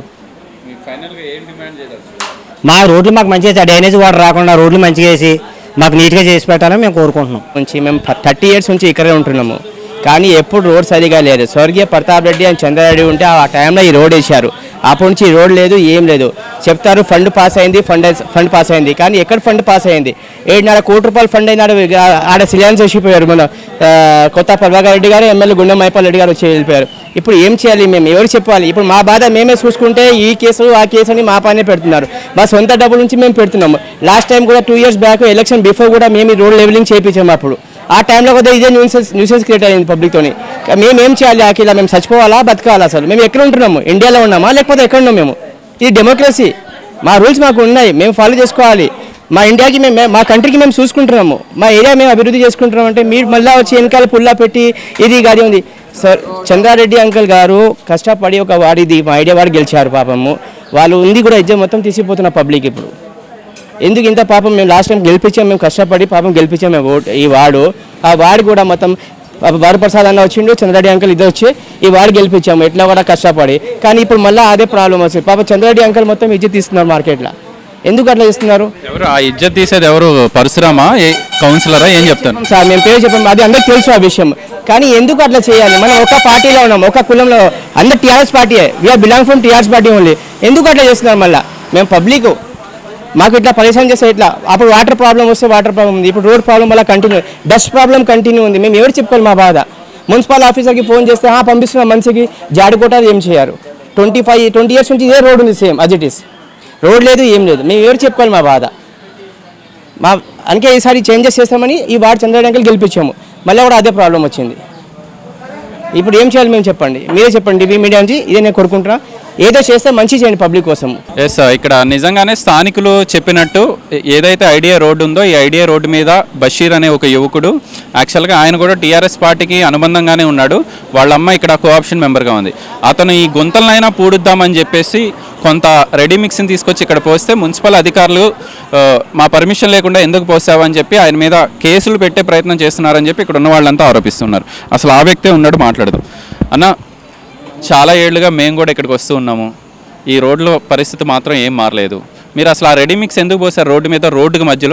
మా రోడ్లు మాకు మంచిగా చేసి డ్రైనేజ్ వాటర్ రాకుండా రోడ్లు మంచిగా వేసి మాకు నీట్గా చేసి పెట్టాలని మేము కోరుకుంటున్నాం నుంచి మేము థర్టీ ఇయర్స్ నుంచి ఇక్కడే ఉంటున్నాము కానీ ఎప్పుడు రోడ్ సరిగా లేదు స్వర్గీయ ప్రతాప్ రెడ్డి అని చంద్రారెడ్డి ఉంటే ఆ టైంలో ఈ రోడ్ వేశారు అప్పటి నుంచి ఈ రోడ్ లేదు ఏం లేదు చెప్తారు ఫండ్ పాస్ అయింది ఫండ్ ఫండ్ పాస్ అయింది కానీ ఎక్కడ ఫండ్ పాస్ అయింది ఏడున్నర కోటి రూపాయలు ఫండ్ అయినాడు ఇక ఆడ సిలియాన్స్ వేసిపోయారు మన ఆ, కొత్త ప్రభాకర్ రెడ్డి గారు ఎమ్మెల్యే గుండె మైపాల్ రెడ్డి గారు వచ్చి వెళ్ళిపోయారు ఇప్పుడు ఏం చేయాలి మేము ఎవరు చెప్పాలి ఇప్పుడు మా బాధ మేమే చూసుకుంటే ఈ కేసు ఆ కేసు అని మా పైనే పెడుతున్నారు మా సొంత డబ్బుల నుంచి మేము పెడుతున్నాము లాస్ట్ టైం కూడా two years back election before కూడా మేము ఈ రోడ్ లెవెలింగ్ చేయించాము అప్పుడు ఆ టైంలో కూడా ఇదే న్యూసెన్స్ న్యూసెన్స్ క్రియేట్ అయింది పబ్లిక్తోని మేము ఏం చేయాలి అఖిల మేము చచ్చిపోవాలా బతకాలా అసలు మేము ఎక్కడ ఉంటున్నాము ఇండియాలో ఉన్నామా లేకపోతే ఎక్కడ ఉన్నాం మేము ఇది డెమోక్రసీ మా రూల్స్ మాకు ఉన్నాయి మేము ఫాలో చేసుకోవాలి మా ఇండియాకి మేము మా కంట్రీకి మేము చూసుకుంటున్నాము మా ఏరియా మేము అభివృద్ధి చేసుకుంటున్నాం అంటే మీరు మళ్ళీ వచ్చి వెనకాల పుల్లా పెట్టి ఇది గాడి ఉంది సార్ చంద్రారెడ్డి అంకుల్ గారు కష్టపడి ఒక వాడిది మా ఐడియా వాడు గెలిచారు పాపము వాళ్ళు ఉంది కూడా ఇజ్జత్ మొత్తం తీసిపోతున్న పబ్లిక్ ఇప్పుడు ఎందుకు ఇంత పాపం మేము లాస్ట్ టైం గెలిపించాం మేము కష్టపడి పాపం గెలిపించాం మేము ఓట్ ఈ వాడు ఆ వాడు కూడా మొత్తం పాప వరప్రసాద్ అన్న వచ్చిండు చంద్రారెడ్డి అంకుల్ ఇద్దరు వచ్చి ఈ వాడు గెలిపించాము ఎట్లా కూడా కష్టపడి కానీ ఇప్పుడు మళ్ళీ అదే ప్రాబ్లం వస్తుంది పాప చంద్రారెడ్డి అంకుల్ మొత్తం ఇజ్జత్ తీస్తున్నారు మార్కెట్లో ఎందుకు అట్లా చేస్తున్నారు ఎవరు ఆ ఇజ్జత్ తీసేది ఎవరు పరశురామా ఏ కౌన్సిలరా ఏం చెప్తాను సార్ మేము పేరు చెప్పాము అది అందరికి తెలుసు ఆ విషయం కానీ ఎందుకు అట్లా చేయాలి మనం ఒక పార్టీలో ఉన్నాం ఒక కులంలో అందరు టీఆర్ఎస్ పార్టీయే we are belong from TRS party only ఎందుకు అట్లా చేస్తున్నారు మళ్ళీ మేము పబ్లిక్ మాకు ఇట్లా పరేషాన్ చేస్తే ఇట్లా అప్పుడు వాటర్ ప్రాబ్లం వస్తే వాటర్ ప్రాబ్లం ఉంది ఇప్పుడు రోడ్ ప్రాబ్లం వల్ల కంటిన్యూ డస్ట్ ప్రాబ్లం కంటిన్యూ ఉంది మేము ఎవరు చెప్పుకోవాలి మా బాధ మున్సిపల్ ఆఫీసర్కి ఫోన్ చేస్తే "ఆ, పంపిస్తున్నాం మనిషికి జాడికోట ఏం చేయరు ట్వంటీ ఫైవ్ ట్వంటీ ఇయర్స్ నుంచి ఇదే రోడ్ ఉంది same as it is road లేదు ఏం లేదు మేము ఎవరు చెప్పుకోవాలి మా బాధ మా అందుకే ఈసారి చేంజెస్ చేస్తామని ఈ వార్డు చంద్రడానికి గెలిపించాము మళ్ళీ కూడా అదే ప్రాబ్లం వచ్చింది ఇప్పుడు ఏం చేయాలి మేము చెప్పండి మీరే చెప్పండి టీవీ మీడియా నుంచి ఇదే నేను కొడుకుంటున్నా ఏదో చేస్తే మంచి చేయండి పబ్లిక్ కోసం ఎస్ ఇక్కడ నిజంగానే స్థానికులు చెప్పినట్టు ఏ- ఏదైతే ఐడియా రోడ్డు ఉందో ఈ ఐడియా రోడ్డు మీద బషీర్ అనే ఒక యువకుడు యాక్చువల్గా ఆయన కూడా టీఆర్ఎస్ పార్టీకి అనుబంధంగానే ఉన్నాడు వాళ్ళ అమ్మ ఇక్కడ కోఆప్షన్ మెంబర్గా ఉంది అతను ఈ గుంతలనైనా పూడుద్దామని చెప్పేసి కొంత రెడీ మిక్స్ని తీసుకొచ్చి ఇక్కడ పోస్తే మున్సిపల్ అధికారులు ఆ, మా పర్మిషన్ లేకుండా ఎందుకు పోసావని చెప్పి ఆయన మీద కేసులు పెట్టే ప్రయత్నం చేస్తున్నారని చెప్పి ఇక్కడ ఉన్న వాళ్ళంతా ఆరోపిస్తున్నారు అసలు ఆ వ్యక్తే ఉన్నాడు మాట్లాడదాం అన్న చాలా ఏళ్ళుగా మేము కూడా ఇక్కడికి వస్తూ ఉన్నాము ఈ రోడ్లో పరిస్థితి మాత్రం ఏం మారలేదు మీరు అసలు ఆ రెడీ మిక్స్ ఎందుకు పోసారు రోడ్డు మీద రోడ్డుకి మధ్యలో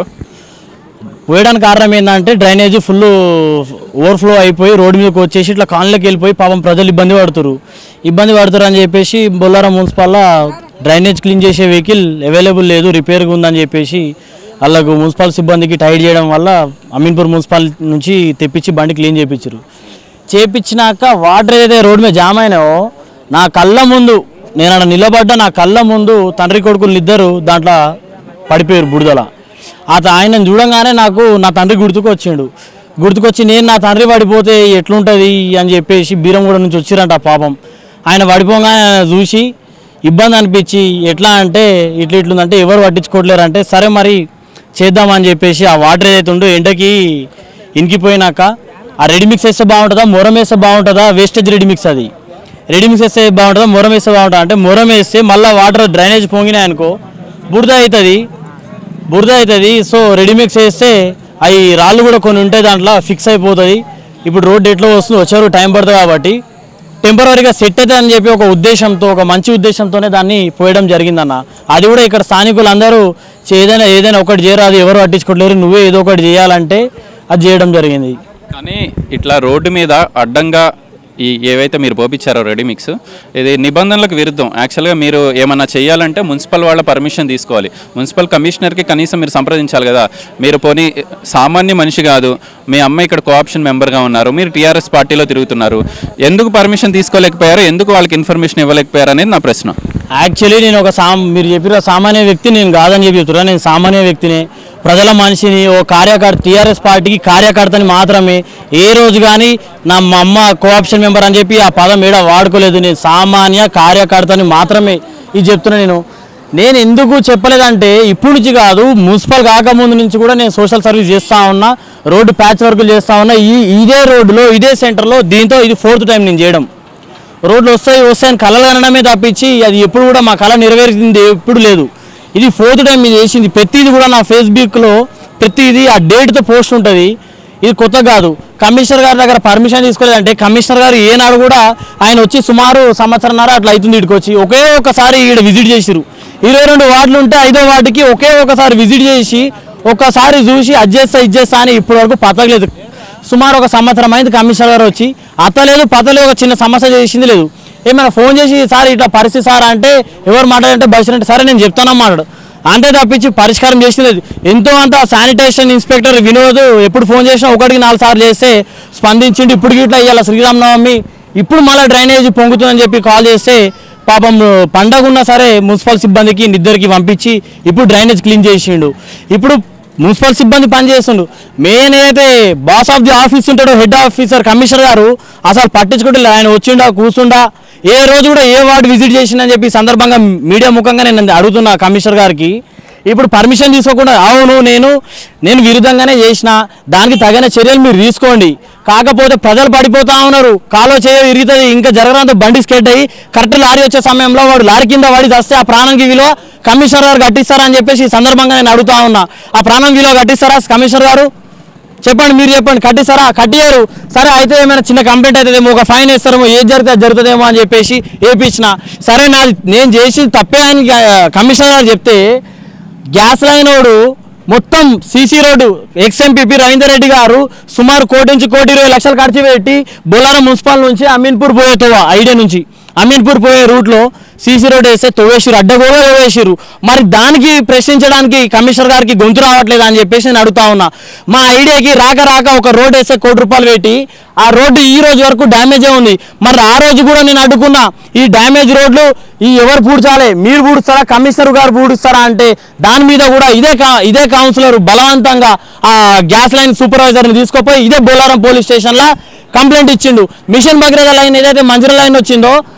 పోయడానికి కారణం ఏంటంటే డ్రైనేజ్ ఫుల్ ఓవర్ఫ్లో అయిపోయి రోడ్డు మీదకి వచ్చేసి ఇట్లా కాలనీలోకి వెళ్ళిపోయి పాపం ప్రజలు ఇబ్బంది పడుతురు ఇబ్బంది పడుతురు అని చెప్పేసి బొల్లారం మున్సిపల్ డ్రైనేజ్ క్లీన్ చేసే వెహికల్ అవైలబుల్ లేదు రిపేర్గా ఉందని చెప్పేసి వాళ్ళకు మున్సిపల్ సిబ్బందికి టైట్ చేయడం వల్ల అమీన్పూర్ మున్సిపల్ నుంచి తెప్పించి బండి క్లీన్ చేయించారు చేపించినాక వాటర్ ఏదైతే రోడ్డు మీద జామ్ అయినాయో నా కళ్ళ ముందు నేను అక్కడ నిలబడ్డ నా కళ్ళ ముందు తండ్రి కొడుకులు ఇద్దరు దాంట్లో పడిపోయారు బుడదల అత ఆయనను చూడంగానే నాకు నా తండ్రి గుర్తుకు వచ్చిండు గుర్తుకొచ్చి నేను నా తండ్రి పడిపోతే ఎట్లుంటుంది అని చెప్పేసి బీరంగూడ నుంచి వచ్చిరంట ఆ పాపం ఆయన పడిపోగానే ఆయన చూసి ఇబ్బంది అనిపించి ఎట్లా అంటే ఇట్లా ఇట్లుందంటే ఎవరు పట్టించుకోవట్లేరు అంటే సరే మరి చేద్దామని చెప్పేసి ఆ వాటర్ ఏదైతే ఉందో ఎండకి ఇనికిపోయినాక ఆ రెడీ మిక్స్ వేస్తే బాగుంటుందా మొరం వేస్తే బాగుంటుందా వేస్టేజ్ రెడీ మిక్స్ అది రెడీ మిక్స్ వేస్తే బాగుంటుందా మొరం వేస్తే బాగుంటుందా అంటే మొరం వేస్తే మళ్ళీ వాటర్ డ్రైనేజ్ పొంగినాయి అనుకో బురద అవుతుంది బురద అవుతుంది సో రెడీ మిక్స్ వేస్తే అవి రాళ్ళు కూడా కొన్ని ఉంటాయి దాంట్లో ఫిక్స్ అయిపోతుంది ఇప్పుడు రోడ్ ఎట్లా వస్తుంది వచ్చారు టైం పడుతుంది కాబట్టి టెంపరీగా సెట్ అవుతుంది అని చెప్పి ఒక ఉద్దేశంతో ఒక మంచి ఉద్దేశంతోనే దాన్ని పోయడం జరిగిందన్న అది కూడా ఇక్కడ స్థానికులు అందరూ చే- ఏదైనా ఏదైనా ఒకటి చేయరాదు ఎవరు పట్టించుకోవట్లేరు నువ్వే ఏదో ఒకటి చేయాలంటే అది చేయడం జరిగింది కానీ ఇట్లా రోడ్డు మీద అడ్డంగా ఈ ఏవైతే మీరు పోపించారో రెడీ మిక్స్ ఇది నిబంధనలకు విరుద్ధం యాక్చువల్గా మీరు ఏమన్నా చేయాలంటే మున్సిపల్ వాళ్ళ పర్మిషన్ తీసుకోవాలి మున్సిపల్ కమిషనర్కి కనీసం మీరు సంప్రదించాలి కదా మీరు పోనీ సామాన్య మనిషి కాదు మీ అమ్మ ఇక్కడ కోఆప్షన్ మెంబర్గా ఉన్నారు మీరు టీఆర్ఎస్ పార్టీలో తిరుగుతున్నారు ఎందుకు పర్మిషన్ తీసుకోలేకపోయారు ఎందుకు వాళ్ళకి ఇన్ఫర్మేషన్ ఇవ్వలేకపోయారు అనేది నా ప్రశ్న యాక్చువల్లీ నేను ఒక సామ్ మీరు చెప్పిన సామాన్య వ్యక్తి నేను కాదని చెప్పి చెప్తున్నా నేను సామాన్య వ్యక్తిని ప్రజల మనిషిని ఓ కార్యకర్త టీఆర్ఎస్ పార్టీకి కార్యకర్తని మాత్రమే ఏ రోజు కానీ నా మా అమ్మ కోఆప్షన్ మెంబర్ అని చెప్పి ఆ పదం ఏడ వాడుకోలేదు నేను సామాన్య కార్యకర్తని మాత్రమే ఇది చెప్తున్నా నేను నేను ఎందుకు చెప్పలేదంటే ఇప్పుడు నుంచి కాదు మున్సిపల్ కాకముందు నుంచి కూడా నేను సోషల్ సర్వీస్ చేస్తూ ఉన్నా రోడ్డు ప్యాచ్ వర్కులు చేస్తూ ఉన్నా ఈ ఇదే రోడ్డులో ఇదే సెంటర్లో దీంతో ఇది ఫోర్త్ టైం నేను చేయడం రోడ్లు వస్తాయి వస్తాయని కళలు అనడమే తప్పించి అది ఎప్పుడు కూడా మా కళ నెరవేరింది ఎప్పుడు లేదు ఇది ఫోర్త్ టైం ఇది వేసింది ప్రతిది కూడా నా ఫేస్బుక్లో ప్రతిది ఆ డేట్తో పోస్ట్ ఉంటుంది ఇది కొత్త కాదు కమిషనర్ గారి దగ్గర పర్మిషన్ తీసుకోలేదంటే కమిషనర్ గారు ఏనాడు కూడా ఆయన వచ్చి సుమారు సంవత్సరంన్నర అట్లా అవుతుంది ఇక్కడికి వచ్చి ఒకే ఒకసారి ఈడ విజిట్ చేసిరు ఇరవై రెండు వార్డులు ఉంటే ఐదో వార్డుకి ఒకే ఒకసారి విజిట్ చేసి ఒక్కసారి చూసి అది చేస్తా ఇది చేస్తా అని ఇప్పటి వరకు పతకలేదు సుమారు ఒక సంవత్సరం అయింది కమిషనర్ గారు వచ్చి అత్తలేదు పతలేదు ఒక చిన్న సమస్య చేసింది లేదు ఏమైనా ఫోన్ చేసి సార్ ఇట్లా పరిస్థితి సార్ అంటే ఎవరు మాట్లాడంటే బస్ అంటే సరే నేను చెప్తానన్నాడు అంతే తప్పించి పరిష్కారం చేసింది లేదు ఎంతో అంత శానిటేషన్ ఇన్స్పెక్టర్ వినోద్ ఎప్పుడు ఫోన్ చేసినా ఒకటికి నాలుగు సార్లు చేస్తే స్పందించిండు ఇప్పుడు ఇట్లా ఇవాళ శ్రీరామనవమి ఇప్పుడు మళ్ళీ డ్రైనేజ్ పొంగుతుందని చెప్పి కాల్ చేస్తే పాపం పండగ ఉన్నా సరే మున్సిపల్ సిబ్బందికి ఇద్దరికి పంపించి ఇప్పుడు డ్రైనేజ్ క్లీన్ చేసిండు ఇప్పుడు మున్సిపల్ సిబ్బంది పనిచేస్తుండు మెయిన్ ఏదైతే బాస్ ఆఫ్ ది ఆఫీస్ ఉంటాడో హెడ్ ఆఫీసర్ కమిషనర్ గారు అసలు పట్టించుకుంటే ఆయన వచ్చిండా కూర్చుండా ఏ రోజు కూడా ఏ వార్డు విజిట్ చేసిందని చెప్పి ఈ సందర్భంగా మీడియా ముఖంగా నేను అడుగుతున్నా కమిషనర్ గారికి ఇప్పుడు పర్మిషన్ తీసుకోకుండా అవును నేను నేను విరుద్ధంగానే చేసిన దానికి తగిన చర్యలు మీరు తీసుకోండి కాకపోతే ప్రజలు పడిపోతా ఉన్నారు కాలో చేయ విరుగుతుంది ఇంకా జరగడంతో బండి స్కెడ్ అయ్యి కరెక్ట్ లారీ వచ్చే సమయంలో వాడు లారీ కింద పడి వస్తే ఆ ప్రాణానికి విలువ కమిషనర్ గారు కట్టిస్తారా అని చెప్పేసి ఈ సందర్భంగా నేను అడుగుతా ఉన్నా ఆ ప్రాణం విలువ కట్టిస్తారా కమిషనర్ గారు చెప్పండి మీరు చెప్పండి కట్టిస్తారా కట్టియారు సరే అయితే ఏమైనా చిన్న కంప్లైంట్ అవుతుందేమో ఒక ఫైన్ వేస్తారేమో ఏది జరిగితే అది జరుగుతుందేమో అని చెప్పేసి వేయించిన సరే నా నేను చేసింది తప్పే అని కమిషనర్ గారు చెప్తే గ్యాస్ లైన్ వాడు మొత్తం CC road ex MPP Ravinder Reddy garu సుమారు కోటి నుంచి కోటి ఇరవై లక్షలు ఖర్చు పెట్టి బొల్లారం మున్సిపల్ నుంచి అమీన్పూర్ పోయే తోవ ఐడియా నుంచి అమీన్పూర్ పోయే రూట్లో సీసీ రోడ్ వేస్తే తోవేసిరు అడ్డగోగా తోవేసిరు మరి దానికి ప్రశ్నించడానికి కమిషనర్ గారికి గొంతు రావట్లేదు అని చెప్పేసి నేను అడుగుతా ఉన్నా మా ఐడియాకి రాక రాక ఒక రోడ్ వేస్తే కోటి రూపాయలు పెట్టి ఆ రోడ్డు ఈ రోజు వరకు డ్యామేజే ఉంది మరి ఆ రోజు కూడా నేను అడ్డుకున్నా ఈ డ్యామేజ్ రోడ్లు ఈ ఎవరు పూడ్చాలి మీరు పూడుస్తారా కమిషనర్ గారు పూడుస్తారా అంటే దాని మీద కూడా ఇదే కా- ఇదే కౌన్సిలర్ బలవంతంగా ఆ గ్యాస్ లైన్ సూపర్వైజర్ని తీసుకుపోయి ఇదే బోలారం పోలీస్ స్టేషన్లో కంప్లైంట్ ఇచ్చిండు మిషన్ భగీరథ లైన్ ఏదైతే మంజుల లైన్ వచ్చిందో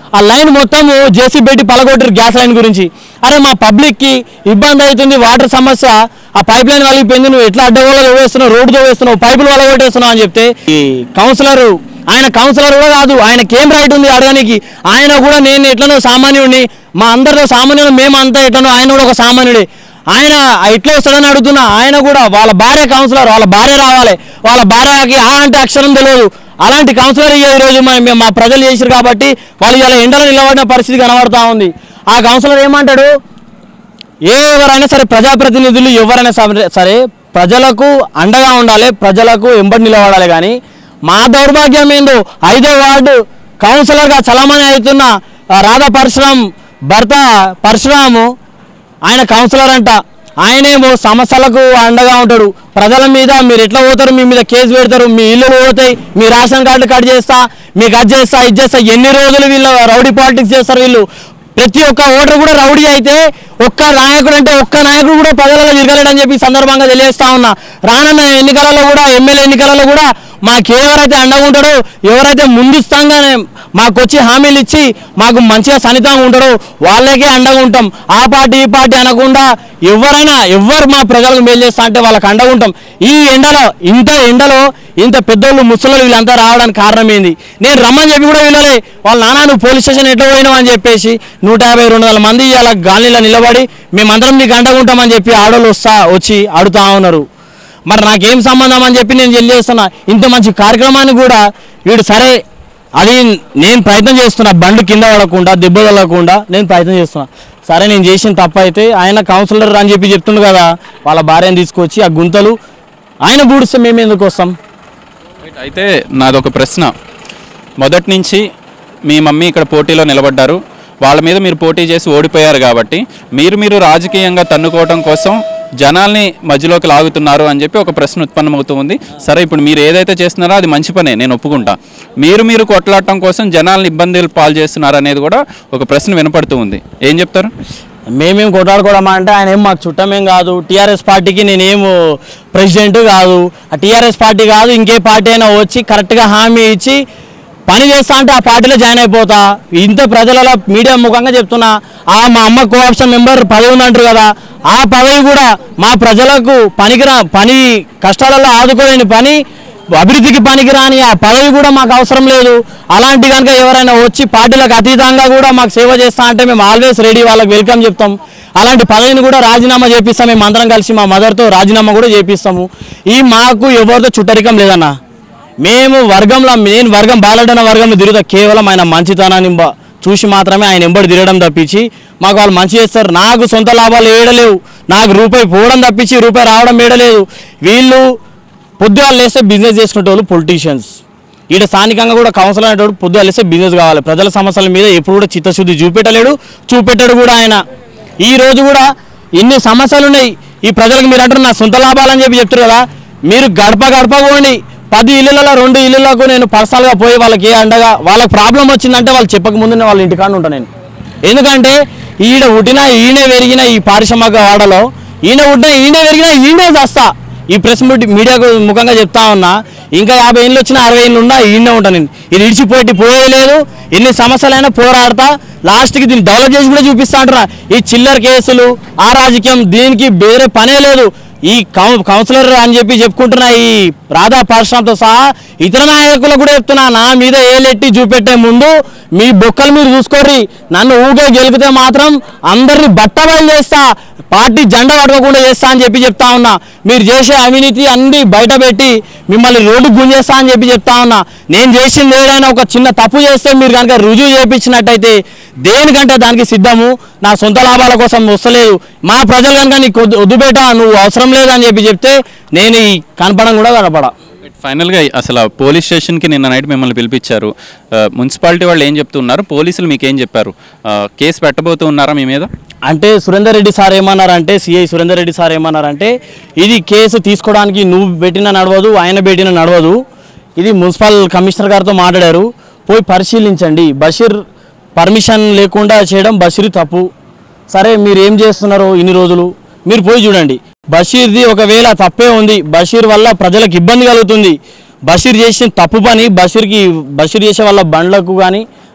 ఆ లైన్ మొత్తం జేసీ పెట్టి పలగొట్టారు గ్యాస్ లైన్ గురించి అరే మా పబ్లిక్కి ఇబ్బంది అవుతుంది వాటర్ సమస్య ఆ పైప్ లైన్ కలిగిపోయింది నువ్వు ఎట్లా అడ్డగోళ వేస్తున్నావు రోడ్డుతో వేస్తున్నావు పైపులు వల్ల కొట్టేస్తున్నావు అని చెప్తే ఈ కౌన్సిలర్ ఆయన కౌన్సిలర్ కూడా కాదు ఆయనకి ఏం రైట్ ఉంది అడగడానికి ఆయన కూడా నేను ఎట్లనో సామాన్యుడిని మా అందరిలో సామాన్యుడు మేమంతా ఎట్లనో ఆయన కూడా ఒక సామాన్యుడే ఆయన ఎట్లా వస్తాడని అడుగుతున్నా ఆయన కూడా వాళ్ళ భార్య కౌన్సిలర్ వాళ్ళ భార్య రావాలి వాళ్ళ భార్యకి ఆ అంటే అక్షరం తెలియదు అలాంటి కౌన్సిలర్ ఈ రోజు మా మేము- మా ప్రజలు చేశారు కాబట్టి వాళ్ళు ఇలా ఎండలో నిలబడిన పరిస్థితి కనబడతా ఉంది ఆ కౌన్సిలర్ ఏమంటాడు ఎవరైనా సరే ప్రజాప్రతినిధులు ఎవరైనా సరే- సరే ప్రజలకు అండగా ఉండాలి ప్రజలకు ఎంబడి నిలబడాలి కానీ మా దౌర్భాగ్యం ఏందో ఐదో వార్డు కౌన్సిలర్గా చలామణి అవుతున్న ఆ, రాధా పరశురామ్ భర్త పరశురాము ఆయన కౌన్సిలర్ అంట ఆయనేమో సమస్యలకు అండగా ఉంటాడు ప్రజల మీద మీరు ఎట్లా పోతారు మీ మీద కేసు పెడతారు మీ ఇల్లు పోతాయి మీ రేషన్ కార్డు కట్ చేస్తా మీకు అది చేస్తా ఇది చేస్తా ఎన్ని రోజులు వీళ్ళు రౌడీ పాలిటిక్స్ చేస్తారు వీళ్ళు ప్రతి ఒక్క ఓటర్ కూడా రౌడీ అయితే ఒక్క నాయకుడు అంటే ఒక్క నాయకుడు కూడా ప్రజలలో తిరగలేడని చెప్పి ఈ సందర్భంగా తెలియజేస్తా ఉన్నా రానున్న ఎన్నికలలో కూడా ఎమ్మెల్యే ఎన్నికలలో కూడా మాకు ఎవరైతే అండగా ఉంటాడో ఎవరైతే ముందుస్తాగానే మాకు వచ్చి హామీలు ఇచ్చి మాకు మంచిగా సన్నిహితంగా ఉంటాడో వాళ్ళకే అండగా ఉంటాం ఆ పార్టీ ఈ పార్టీ అనకుండా ఎవరైనా ఎవరు మా ప్రజలకు మేలు చేస్తా అంటే వాళ్ళకి అండగా ఉంటాం ఈ ఎండలో ఇంత ఎండలో ఇంత పెద్దోళ్ళు ముసలు వీళ్ళంతా రావడానికి కారణం ఏంది నేను రమ్మని చెప్పి కూడా వీళ్ళలే వాళ్ళ నాన్న నువ్వు పోలీస్ స్టేషన్ ఎట్లా పోయినావు అని చెప్పేసి నూట యాభై రెండు వందల మంది అలా గాలిలో నిలబడి మేమందరం నీకు అండగా ఉంటామని చెప్పి ఆడోళ్ళు వస్తా వచ్చి అడుగుతా ఉన్నారు మరి నాకేం సంబంధం అని చెప్పి నేను తెలియజేస్తున్నా ఇంత మంచి కార్యక్రమాన్ని కూడా వీడు సరే అది నేను ప్రయత్నం చేస్తున్నా బండ్లు కింద పడకుండా దెబ్బ తగలకుండా నేను ప్రయత్నం చేస్తున్నా సరే నేను చేసిన తప్పు అయితే ఆయన కౌన్సిలర్ అని చెప్పి చెప్తుండు కదా వాళ్ళ భార్యను తీసుకొచ్చి ఆ గుంతలు ఆయన బూడిస్తే మేము ఎందుకు వస్తాం అయితే నాదొక ప్రశ్న మొదటి నుంచి మీ మమ్మీ ఇక్కడ పోటీలో నిలబడ్డారు వాళ్ళ మీద మీరు పోటీ చేసి ఓడిపోయారు కాబట్టి మీరు మీరు రాజకీయంగా తన్నుకోవడం కోసం జనాల్ని మధ్యలోకి లాగుతున్నారు అని చెప్పి ఒక ప్రశ్న ఉత్పన్నమవుతూ ఉంది సరే ఇప్పుడు మీరు ఏదైతే చేస్తున్నారో అది మంచి పనే నేను ఒప్పుకుంటా మీరు మీరు కొట్లాడటం కోసం జనాల్ని ఇబ్బందులు పాలు చేస్తున్నారు అనేది కూడా ఒక ప్రశ్న వినపడుతూ ఉంది ఏం చెప్తారు మేమేం కొట్లాడుకోవడం అంటే ఆయన ఏం మాకు చుట్టమేం కాదు టీఆర్ఎస్ పార్టీకి నేనేం ప్రెసిడెంట్ కాదు ఆ టీఆర్ఎస్ పార్టీ కాదు ఇంకే పార్టీ అయినా వచ్చి కరెక్ట్గా హామీ ఇచ్చి పని చేస్తా అంటే ఆ పార్టీలో జాయిన్ అయిపోతా ఇంత ప్రజలలో మీడియా ముఖంగా చెప్తున్నా ఆ మా అమ్మ కోఆప్షన్ మెంబర్ పదవి ఉందంటారు కదా ఆ పదవి కూడా మా ప్రజలకు పనికిరా పని కష్టాలలో ఆదుకోలేని పని అభివృద్ధికి పనికిరాని ఆ పదవి కూడా మాకు అవసరం లేదు అలాంటి కనుక ఎవరైనా వచ్చి పార్టీలకు అతీతంగా కూడా మాకు సేవ చేస్తా అంటే మేము ఆల్వేస్ రెడీ వాళ్ళకి వెల్కమ్ చెప్తాం అలాంటి పదవిని కూడా రాజీనామా చేపిస్తాం మేము అందరం కలిసి మా మదర్తో రాజీనామా కూడా చేపిస్తాము ఈ మాకు ఎవరితో చుట్టరికం లేదన్నా మేము వర్గంలో నేను వర్గం బాలడన వర్గంలో తిరుగుతా కేవలం ఆయన మంచితనాన్ని బ- చూసి మాత్రమే ఆయన ఎంబడి తిరగడం తప్పించి మాకు వాళ్ళు మంచి చేస్తారు నాకు సొంత లాభాలు ఏడలేవు నాకు రూపాయి పోవడం తప్పించి రూపాయి రావడం ఏడలేదు వీళ్ళు పొద్దుగాలు లేస్తే బిజినెస్ చేసుకునే వాళ్ళు పొలిటీషియన్స్ ఈడ స్థానికంగా కూడా కౌన్సిలర్ అనేటోడు పొద్దుగాలు లేస్తే బిజినెస్ కావాలి ప్రజల సమస్యల మీద ఎప్పుడు కూడా చిత్తశుద్ధి చూపెట్టలేడు చూపెట్టాడు కూడా ఆయన ఈ రోజు కూడా ఇన్ని సమస్యలు ఉన్నాయి ఈ ప్రజలకు మీరు అంటారు నా సొంత లాభాలని చెప్పి చెప్తారు కదా మీరు గడప గడప పోండి పది ఇళ్ళలో రెండు ఇళ్ళలకు నేను పర్సనల్గా పోయి వాళ్ళకి ఏ అండగా వాళ్ళకి ప్రాబ్లం వచ్చిందంటే వాళ్ళు చెప్పక ముందు వాళ్ళ ఇంటికాడ ఉంటాను నేను ఎందుకంటే ఈడ పుట్టిన ఈయనే పెరిగిన ఈ పారిశ్రామిక వాడలో ఈయన పుట్టిన ఈయనే పెరిగిన ఈయనే చేస్తా ఈ ప్రెస్ మీట్ మీడియాకు ముఖంగా చెప్తా ఉన్నా ఇంకా యాభై ఏళ్ళు వచ్చినా అరవై ఏళ్ళు ఉన్నా ఈయనే ఉంటాను నేను ఇది ఇడిచిపోయి పోయేలేదు ఎన్ని సమస్యలైనా పోరాడతా లాస్ట్కి దీన్ని డెవలప్ చేసి కూడా చూపిస్తా అంటున్నా ఈ చిల్లర కేసులు ఆ రాజకీయం దీనికి వేరే పనే లేదు ఈ కౌ కౌన్సిలర్ అని చెప్పి చెప్పుకుంటున్న ఈ రాధా పార్శ్వంతో సహా ఇతర నాయకులకు కూడా చెప్తున్నా నా మీద ఏలెట్టి చూపెట్టే ముందు మీ బొక్కలు మీరు చూసుకోర్రి నన్ను ఊగే గెలిపితే మాత్రం అందరిని బట్టబయలు చేస్తా పార్టీ జెండా పట్టుకోకుండా చేస్తా అని చెప్పి చెప్తా ఉన్నా మీరు చేసే అవినీతి అన్ని బయట పెట్టి మిమ్మల్ని రోడ్డు గుంజేస్తా అని చెప్పి చెప్తా ఉన్నా నేను చేసింది ఏదైనా ఒక చిన్న తప్పు చేస్తే మీరు కనుక రుజువు చేయించినట్టయితే దేనికంటే దానికి సిద్ధము నా సొంత లాభాల కోసం వస్తలేదు మా ప్రజలు కనుక నీకు వద్దు- వద్దు బేటా నువ్వు అవసరం లేదని చెప్పి చెప్తే నేను ఈ కనపడం కూడా కనపడా ఫైనల్గా అసలు ఆ పోలీస్ స్టేషన్కి నిన్న నైట్ మిమ్మల్ని పిలిపించారు ఆ, మున్సిపాలిటీ వాళ్ళు ఏం చెప్తున్నారు పోలీసులు మీకు ఏం చెప్పారు ఆ, కేసు పెట్టబోతూ ఉన్నారా మీ మీద అంటే సురేందర్ రెడ్డి సార్ ఏమన్నారంటే సిఐ సురేందర్ రెడ్డి సార్ ఏమన్నారంటే ఇది కేసు తీసుకోవడానికి నువ్వు పెట్టిన నడవదు ఆయన పెట్టిన నడవదు ఇది మున్సిపల్ కమిషనర్ గారితో మాట్లాడారు పోయి పరిశీలించండి బషీర్ పర్మిషన్ లేకుండా చేయడం బషీర్ తప్పు సరే మీరు ఏం చేస్తున్నారో ఇన్ని రోజులు మీరు పోయి చూడండి బషీర్ది ఒకవేళ తప్పే ఉంది బషీర్ వల్ల ప్రజలకు ఇబ్బంది కలుగుతుంది బషీర్ చేసిన తప్పు పని బషీర్కి బషీర్ చేసే వాళ్ళ బండ్లకు కానీ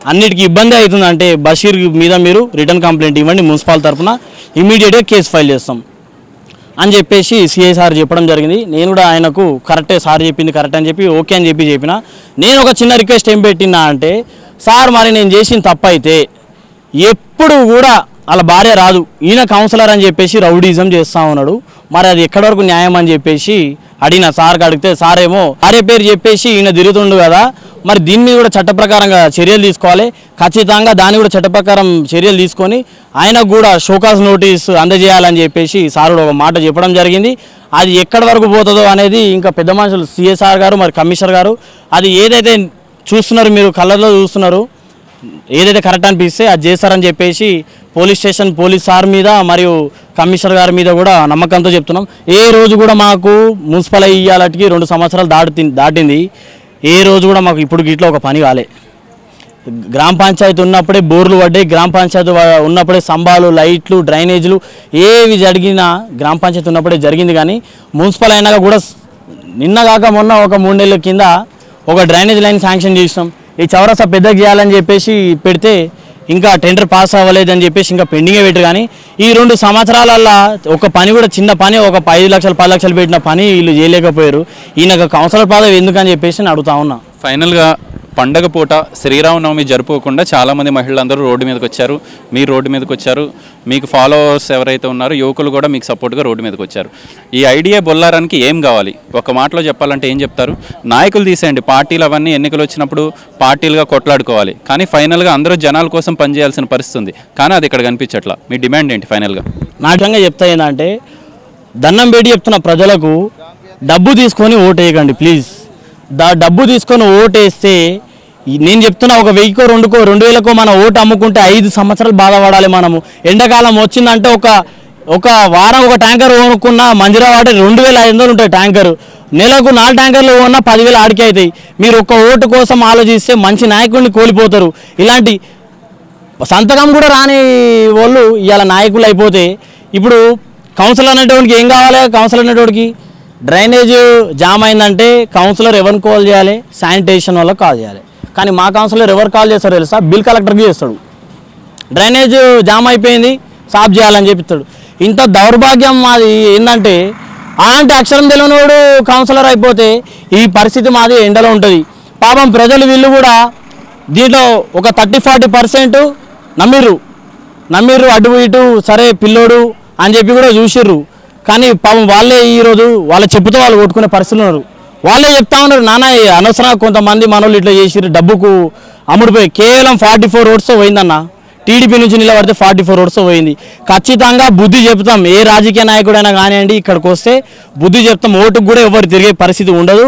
అన్నిటికీ ఇబ్బంది అవుతుంది అంటే బషీర్ మీద మీరు రిటర్న్ కంప్లైంట్ ఇవ్వండి మున్సిపల్ తరఫున ఇమీడియట్గా కేసు ఫైల్ చేస్తాం అని చెప్పేసి సిఐ సార్ చెప్పడం జరిగింది నేను కూడా ఆయనకు కరెక్టే సార్ చెప్పింది కరెక్ట్ అని చెప్పి ఓకే అని చెప్పి చెప్పిన నేను ఒక చిన్న రిక్వెస్ట్ ఏం పెట్టినా అంటే సార్ మరి నేను చేసిన తప్పు అయితే ఎప్పుడు కూడా వాళ్ళ భార్య రాదు ఈయన కౌన్సిలర్ అని చెప్పేసి రౌడీజం చేస్తూ ఉన్నాడు మరి అది ఎక్కడి వరకు న్యాయం అని చెప్పేసి అడిగిన సార్కి అడిగితే సార్ ఏమో భార్య పేరు చెప్పేసి ఈయన తిరుగుతుండు కదా మరి దీని మీద కూడా చట్ట ప్రకారంగా చర్యలు తీసుకోవాలి ఖచ్చితంగా దాన్ని కూడా చట్ట ప్రకారం చర్యలు తీసుకొని ఆయనకు కూడా షోకాస్ నోటీస్ అందజేయాలని చెప్పేసి సార్ కూడా ఒక మాట చెప్పడం జరిగింది అది ఎక్కడి వరకు పోతుందో అనేది ఇంకా పెద్ద మనుషులు సిఎస్ఆర్ గారు మరి కమిషనర్ గారు అది ఏదైతే చూస్తున్నారు మీరు కలర్లో చూస్తున్నారు ఏదైతే కరెక్ట్ అనిపిస్తే అది చేస్తారని చెప్పేసి పోలీస్ స్టేషన్ పోలీస్ సార్ మీద మరియు కమిషనర్ గారి మీద కూడా నమ్మకంతో చెప్తున్నాం ఏ రోజు కూడా మాకు మున్సిపల్ ఇయ్యాలటికి రెండు సంవత్సరాలు దాటి దాటింది ఏ రోజు కూడా మాకు ఇప్పుడు ఇట్లా ఒక పని కాలే గ్రామ పంచాయతీ ఉన్నప్పుడే బోర్లు పడ్డాయి గ్రామ పంచాయతీ వ- ఉన్నప్పుడే స్తంభాలు లైట్లు డ్రైనేజీలు ఏవి జరిగినా గ్రామ పంచాయతీ ఉన్నప్పుడే జరిగింది కానీ మున్సిపల్ అయినాక కూడా స్- నిన్న కాక మొన్న ఒక మూడు నెలల కింద ఒక డ్రైనేజ్ లైన్ శాంక్షన్ చేసినాం ఈ చౌరసా పెద్దగా చేయాలని చెప్పేసి పెడితే ఇంకా టెండర్ పాస్ అవ్వలేదని చెప్పేసి ఇంకా పెండింగే పెట్టరు కానీ ఈ రెండు సంవత్సరాలల్లో ఒక పని కూడా చిన్న పని ఒక ఐదు లక్షలు పది లక్షలు పెట్టిన పని వీళ్ళు చేయలేకపోయారు ఈయనకు కౌన్సిలర్ పదవి ఎందుకని చెప్పేసి నేను అడుగుతా ఉన్నా ఫైనల్గా పండగ పూట శ్రీరామనవమి జరుపుకోకుండా చాలామంది మహిళలందరూ రోడ్డు మీదకి వచ్చారు మీరు రోడ్డు మీదకి వచ్చారు మీకు ఫాలోవర్స్ ఎవరైతే ఉన్నారో యువకులు కూడా మీకు సపోర్ట్గా రోడ్డు మీదకి వచ్చారు ఈ ఐడియా బొల్లారానికి ఏం కావాలి ఒక మాటలో చెప్పాలంటే ఏం చెప్తారు నాయకులు తీసేయండి పార్టీలు అవన్నీ ఎన్నికలు వచ్చినప్పుడు పార్టీలుగా కొట్లాడుకోవాలి కానీ ఫైనల్గా అందరూ జనాల కోసం పనిచేయాల్సిన పరిస్థితి ఉంది కానీ అది ఇక్కడ కనిపించట్లా మీ డిమాండ్ ఏంటి ఫైనల్గా నాటంగా చెప్తా ఏంటంటే దండం పెట్టి చెప్తున్న ప్రజలకు డబ్బు తీసుకొని ఓటేయకండి ప్లీజ్ దా డబ్బు తీసుకొని ఓటేస్తే ఈ- నేను చెప్తున్నా ఒక వెయ్యికో రెండుకో రెండు వేలకో మన ఓటు అమ్ముకుంటే ఐదు సంవత్సరాలు బాధపడాలి మనము ఎండాకాలం వచ్చిందంటే ఒక ఒక వారం ఒక ట్యాంకర్ కొనుక్కున్న మంజీరా వాటర్ రెండు వేల ఐదు వందలు ఉంటాయి ట్యాంకర్ నెలకు నాలుగు ట్యాంకర్లు కొన్నా పదివేలు ఆడికి అవుతాయి మీరు ఒక ఓటు కోసం ఆలోచిస్తే మంచి నాయకుడిని కోల్పోతారు ఇలాంటి సంతకం కూడా రాని వాళ్ళు ఇవాళ నాయకులు అయిపోతే ఇప్పుడు కౌన్సిలర్ అనేటోడికి ఏం కావాలి కౌన్సిలర్ అనేటోడికి డ్రైనేజ్ జామ్ అయిందంటే కౌన్సిలర్ ఎవరిని కాల్ చేయాలి శానిటేషన్ వాళ్ళకి కాల్ చేయాలి కానీ మా కౌన్సిలర్ ఎవరు కాల్ చేస్తారో తెలుసా బిల్ కలెక్టర్కి చేస్తాడు డ్రైనేజ్ జామ్ అయిపోయింది సాఫ్ చేయాలని చెప్తాడు ఇంత దౌర్భాగ్యం మాది ఏంటంటే అలాంటి అక్షరం తెలియనివాడు కౌన్సిలర్ అయిపోతే ఈ పరిస్థితి మాది ఎండలో ఉంటుంది పాపం ప్రజలు వీళ్ళు కూడా దీంట్లో ఒక థర్టీ ఫార్టీ పర్సెంట్ నమ్మిర్రు నమ్మిర్రు అటు ఇటు సరే పిల్లోడు అని చెప్పి కూడా చూసిర్రు కానీ పాపం వాళ్ళే ఈరోజు వాళ్ళ చెప్పుతో వాళ్ళు కొట్టుకునే పరిస్థితులు ఉన్నారు వాళ్ళే చెప్తా ఉన్నారు నాన్న ఈ అనవసరంగా కొంతమంది మనోళ్ళు ఇట్లా చేసిర్రు డబ్బుకు అమ్ముడుపోయి కేవలం ఫార్టీ ఫోర్ ఓట్స్ పోయిందన్న టీడీపీ నుంచి నిలబడితే ఫార్టీ ఫోర్ ఓట్స్ పోయింది ఖచ్చితంగా బుద్ధి చెప్తాం ఏ రాజకీయ నాయకుడైనా కానివ్వండి ఇక్కడికి వస్తే బుద్ధి చెప్తాం ఓటుకు కూడా ఎవరు తిరిగే పరిస్థితి ఉండదు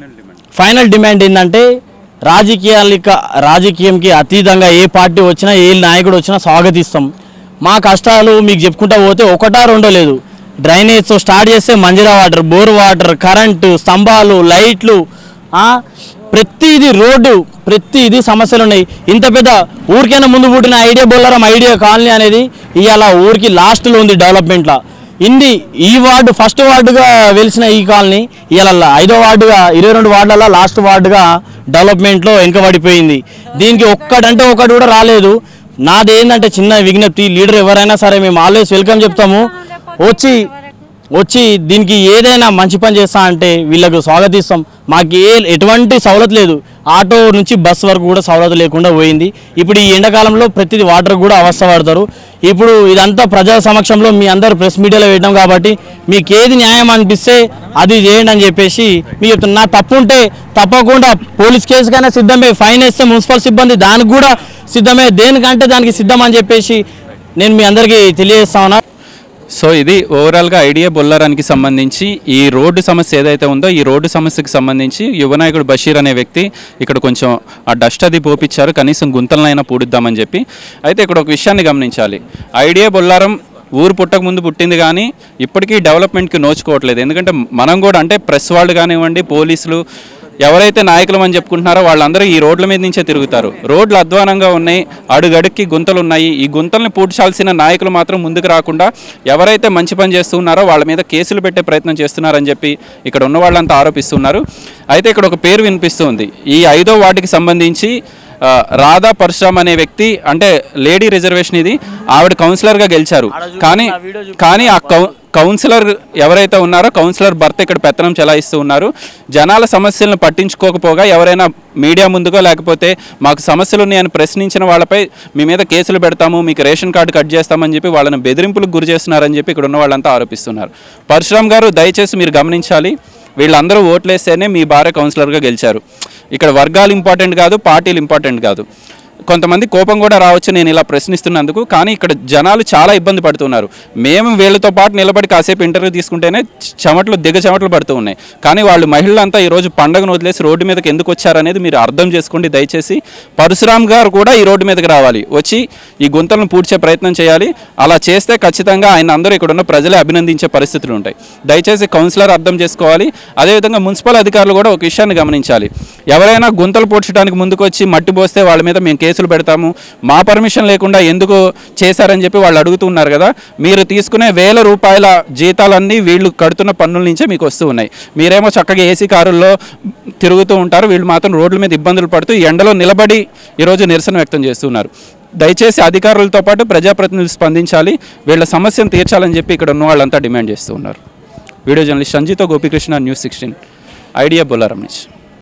ఫైనల్ డిమాండ్ ఏంటంటే రాజకీయాలకి రాజకీయంకి అతీతంగా ఏ పార్టీ వచ్చినా ఏ నాయకుడు వచ్చినా స్వాగతిస్తాం మా కష్టాలు మీకు చెప్పుకుంటా పోతే ఒకటా రెండో లేదు డ్రైనేజ్ స్టార్ట్ చేస్తే Manjira water bore water current స్తంభాలు లైట్లు ఆ, ప్రతిది రోడ్డు ప్రతిది సమస్యలు ఉన్నాయి ఇంత పెద్ద ఊరికైనా ముందు పుట్టిన ఐడియా బొల్లరం ఐడియా కాలనీ అనేది ఇవాళ ఊరికి లాస్ట్లో ఉంది డెవలప్మెంట్లో ఇంది ఈ వార్డు ఫస్ట్ వార్డుగా వెలిసిన ఈ కాలనీ ఇవాళ ఐదో వార్డుగా ఇరవై రెండు వార్డులలో లాస్ట్ వార్డుగా డెవలప్మెంట్లో వెనుకబడిపోయింది దీనికి ఒక్కడంటే ఒకటి కూడా రాలేదు నాది ఏంటంటే చిన్న విజ్ఞప్తి లీడర్ ఎవరైనా సరే మేము ఆల్వేస్ వెల్కమ్ చెప్తాము వచ్చి వచ్చి దీనికి ఏదైనా మంచి పని చేస్తా అంటే వీళ్ళకు స్వాగతిస్తాం మాకు ఏ ఎటువంటి సవలత్ లేదు ఆటో నుంచి బస్ వరకు కూడా సవలత్ లేకుండా పోయింది ఇప్పుడు ఈ ఎండాకాలంలో ప్రతిది వాటర్ కూడా అవస్థ పడతారు ఇప్పుడు ఇదంతా ప్రజల సమక్షంలో మీ అందరు ప్రెస్ మీడియాలో వేయడం కాబట్టి మీకు ఏది న్యాయం అనిపిస్తే అది చేయండి అని చెప్పేసి మీ చెప్తున్నా నా తప్పు ఉంటే తప్పకుండా పోలీస్ కేసుకైనా సిద్ధమే ఫైన్ వేస్తే మున్సిపల్ సిబ్బంది దానికి కూడా సిద్ధమే దేనికంటే దానికి సిద్ధం అని చెప్పేసి నేను మీ అందరికీ తెలియజేస్తా ఉన్నా సో ఇది ఓవరాల్గా ఐడియా బొల్లారానికి సంబంధించి ఈ రోడ్డు సమస్య ఏదైతే ఉందో ఈ రోడ్డు సమస్యకి సంబంధించి యువనాయకుడు బషీర్ అనే వ్యక్తి ఇక్కడ కొంచెం ఆ డస్ట్ అది పోపిచ్చారు కనీసం గుంతలనైనా పూడిద్దామని చెప్పి అయితే ఇక్కడ ఒక విషయాన్ని గమనించాలి ఐడియా బొల్లారం ఊరు పుట్టక ముందు పుట్టింది కానీ ఇప్పటికీ డెవలప్మెంట్కి నోచుకోవట్లేదు ఎందుకంటే మనం కూడా అంటే ప్రెస్ వాళ్ళు కానివ్వండి పోలీసులు ఎవరైతే నాయకులం అని చెప్పుకుంటున్నారో వాళ్ళందరూ ఈ రోడ్ల మీద నుంచే తిరుగుతారు రోడ్లు అధ్వానంగా ఉన్నాయి అడుగడుక్కి గుంతలు ఉన్నాయి ఈ గుంతల్ని పూడ్చాల్సిన నాయకులు మాత్రం ముందుకు రాకుండా ఎవరైతే మంచి పని చేస్తున్నారో వాళ్ళ మీద కేసులు పెట్టే ప్రయత్నం చేస్తున్నారని చెప్పి ఇక్కడ ఉన్న వాళ్ళంతా ఆరోపిస్తున్నారు అయితే ఇక్కడ ఒక పేరు వినిపిస్తుంది ఈ ఐదో వార్డుకి సంబంధించి ఆ, రాధా పరశురామ్ అనే వ్యక్తి అంటే లేడీ రిజర్వేషన్ ఇది ఆవిడ కౌన్సిలర్గా గెలిచారు కానీ కానీ ఆ కౌ కౌన్సిలర్ ఎవరైతే ఉన్నారో కౌన్సిలర్ భర్త ఇక్కడ పెత్తనం చెలాయిస్తూ ఉన్నారు జనాల సమస్యలను పట్టించుకోకపోగా ఎవరైనా మీడియా ముందుగా లేకపోతే మాకు సమస్యలు ఉన్నాయని ప్రశ్నించిన వాళ్ళపై మీ మీద కేసులు పెడతాము మీకు రేషన్ కార్డు కట్ చేస్తామని చెప్పి వాళ్ళని బెదిరింపులకు గురి చేస్తున్నారని చెప్పి ఇక్కడ ఉన్న వాళ్ళంతా ఆరోపిస్తున్నారు పరశురామ్ గారు దయచేసి మీరు గమనించాలి వీళ్ళందరూ ఓట్లేస్తేనే మీ భార్య కౌన్సిలర్గా గెలిచారు ఇక్కడ వర్గాలు ఇంపార్టెంట్ కాదు పార్టీలు ఇంపార్టెంట్ కాదు కొంతమంది కోపం కూడా రావచ్చు నేను ఇలా ప్రశ్నిస్తున్నందుకు కానీ ఇక్కడ జనాలు చాలా ఇబ్బంది పడుతున్నారు మేము వీళ్ళతో పాటు నిలబడి కాసేపు ఇంటర్వ్యూ తీసుకుంటేనే చెమటలు దిగ చెమటలు పడుతూ ఉన్నాయి కానీ వాళ్ళు మహిళలంతా ఈరోజు పండగను వదిలేసి రోడ్డు మీదకి ఎందుకు వచ్చారనేది మీరు అర్థం చేసుకోండి దయచేసి పరశురామ్ గారు కూడా ఈ రోడ్డు మీదకి రావాలి వచ్చి ఈ గుంతలను పూడ్చే ప్రయత్నం చేయాలి అలా చేస్తే ఖచ్చితంగా ఆయన అందరూ ఇక్కడ ఉన్న ప్రజలే అభినందించే పరిస్థితులు ఉంటాయి దయచేసి కౌన్సిలర్ అర్థం చేసుకోవాలి అదేవిధంగా మున్సిపల్ అధికారులు కూడా ఒక విషయాన్ని గమనించాలి ఎవరైనా గుంతలు పూడ్చడానికి ముందుకు వచ్చి మట్టి పోస్తే వాళ్ళ మీద మేము కేసులు పెడతాము మా పర్మిషన్ లేకుండా ఎందుకు చేశారని చెప్పి వాళ్ళు అడుగుతున్నారు కదా మీరు తీసుకునే వేల రూపాయల జీతాలన్నీ వీళ్ళు కడుతున్న పన్నుల నుంచే మీకు వస్తూ ఉన్నాయి మీరేమో చక్కగా ఏసీ కారుల్లో తిరుగుతూ ఉంటారు వీళ్ళు మాత్రం రోడ్ల మీద ఇబ్బందులు పడుతూ ఈ ఎండలో నిలబడి ఈరోజు నిరసన వ్యక్తం చేస్తున్నారు దయచేసి అధికారులతో పాటు ప్రజాప్రతినిధులు స్పందించాలి వీళ్ళ సమస్యను తీర్చాలని చెప్పి ఇక్కడ ఉన్న వాళ్ళంతా డిమాండ్ చేస్తూ ఉన్నారు వీడియో జర్నలిస్ట్ సంజీతో Gopikrishna news sixteen idea Bollaram నుంచి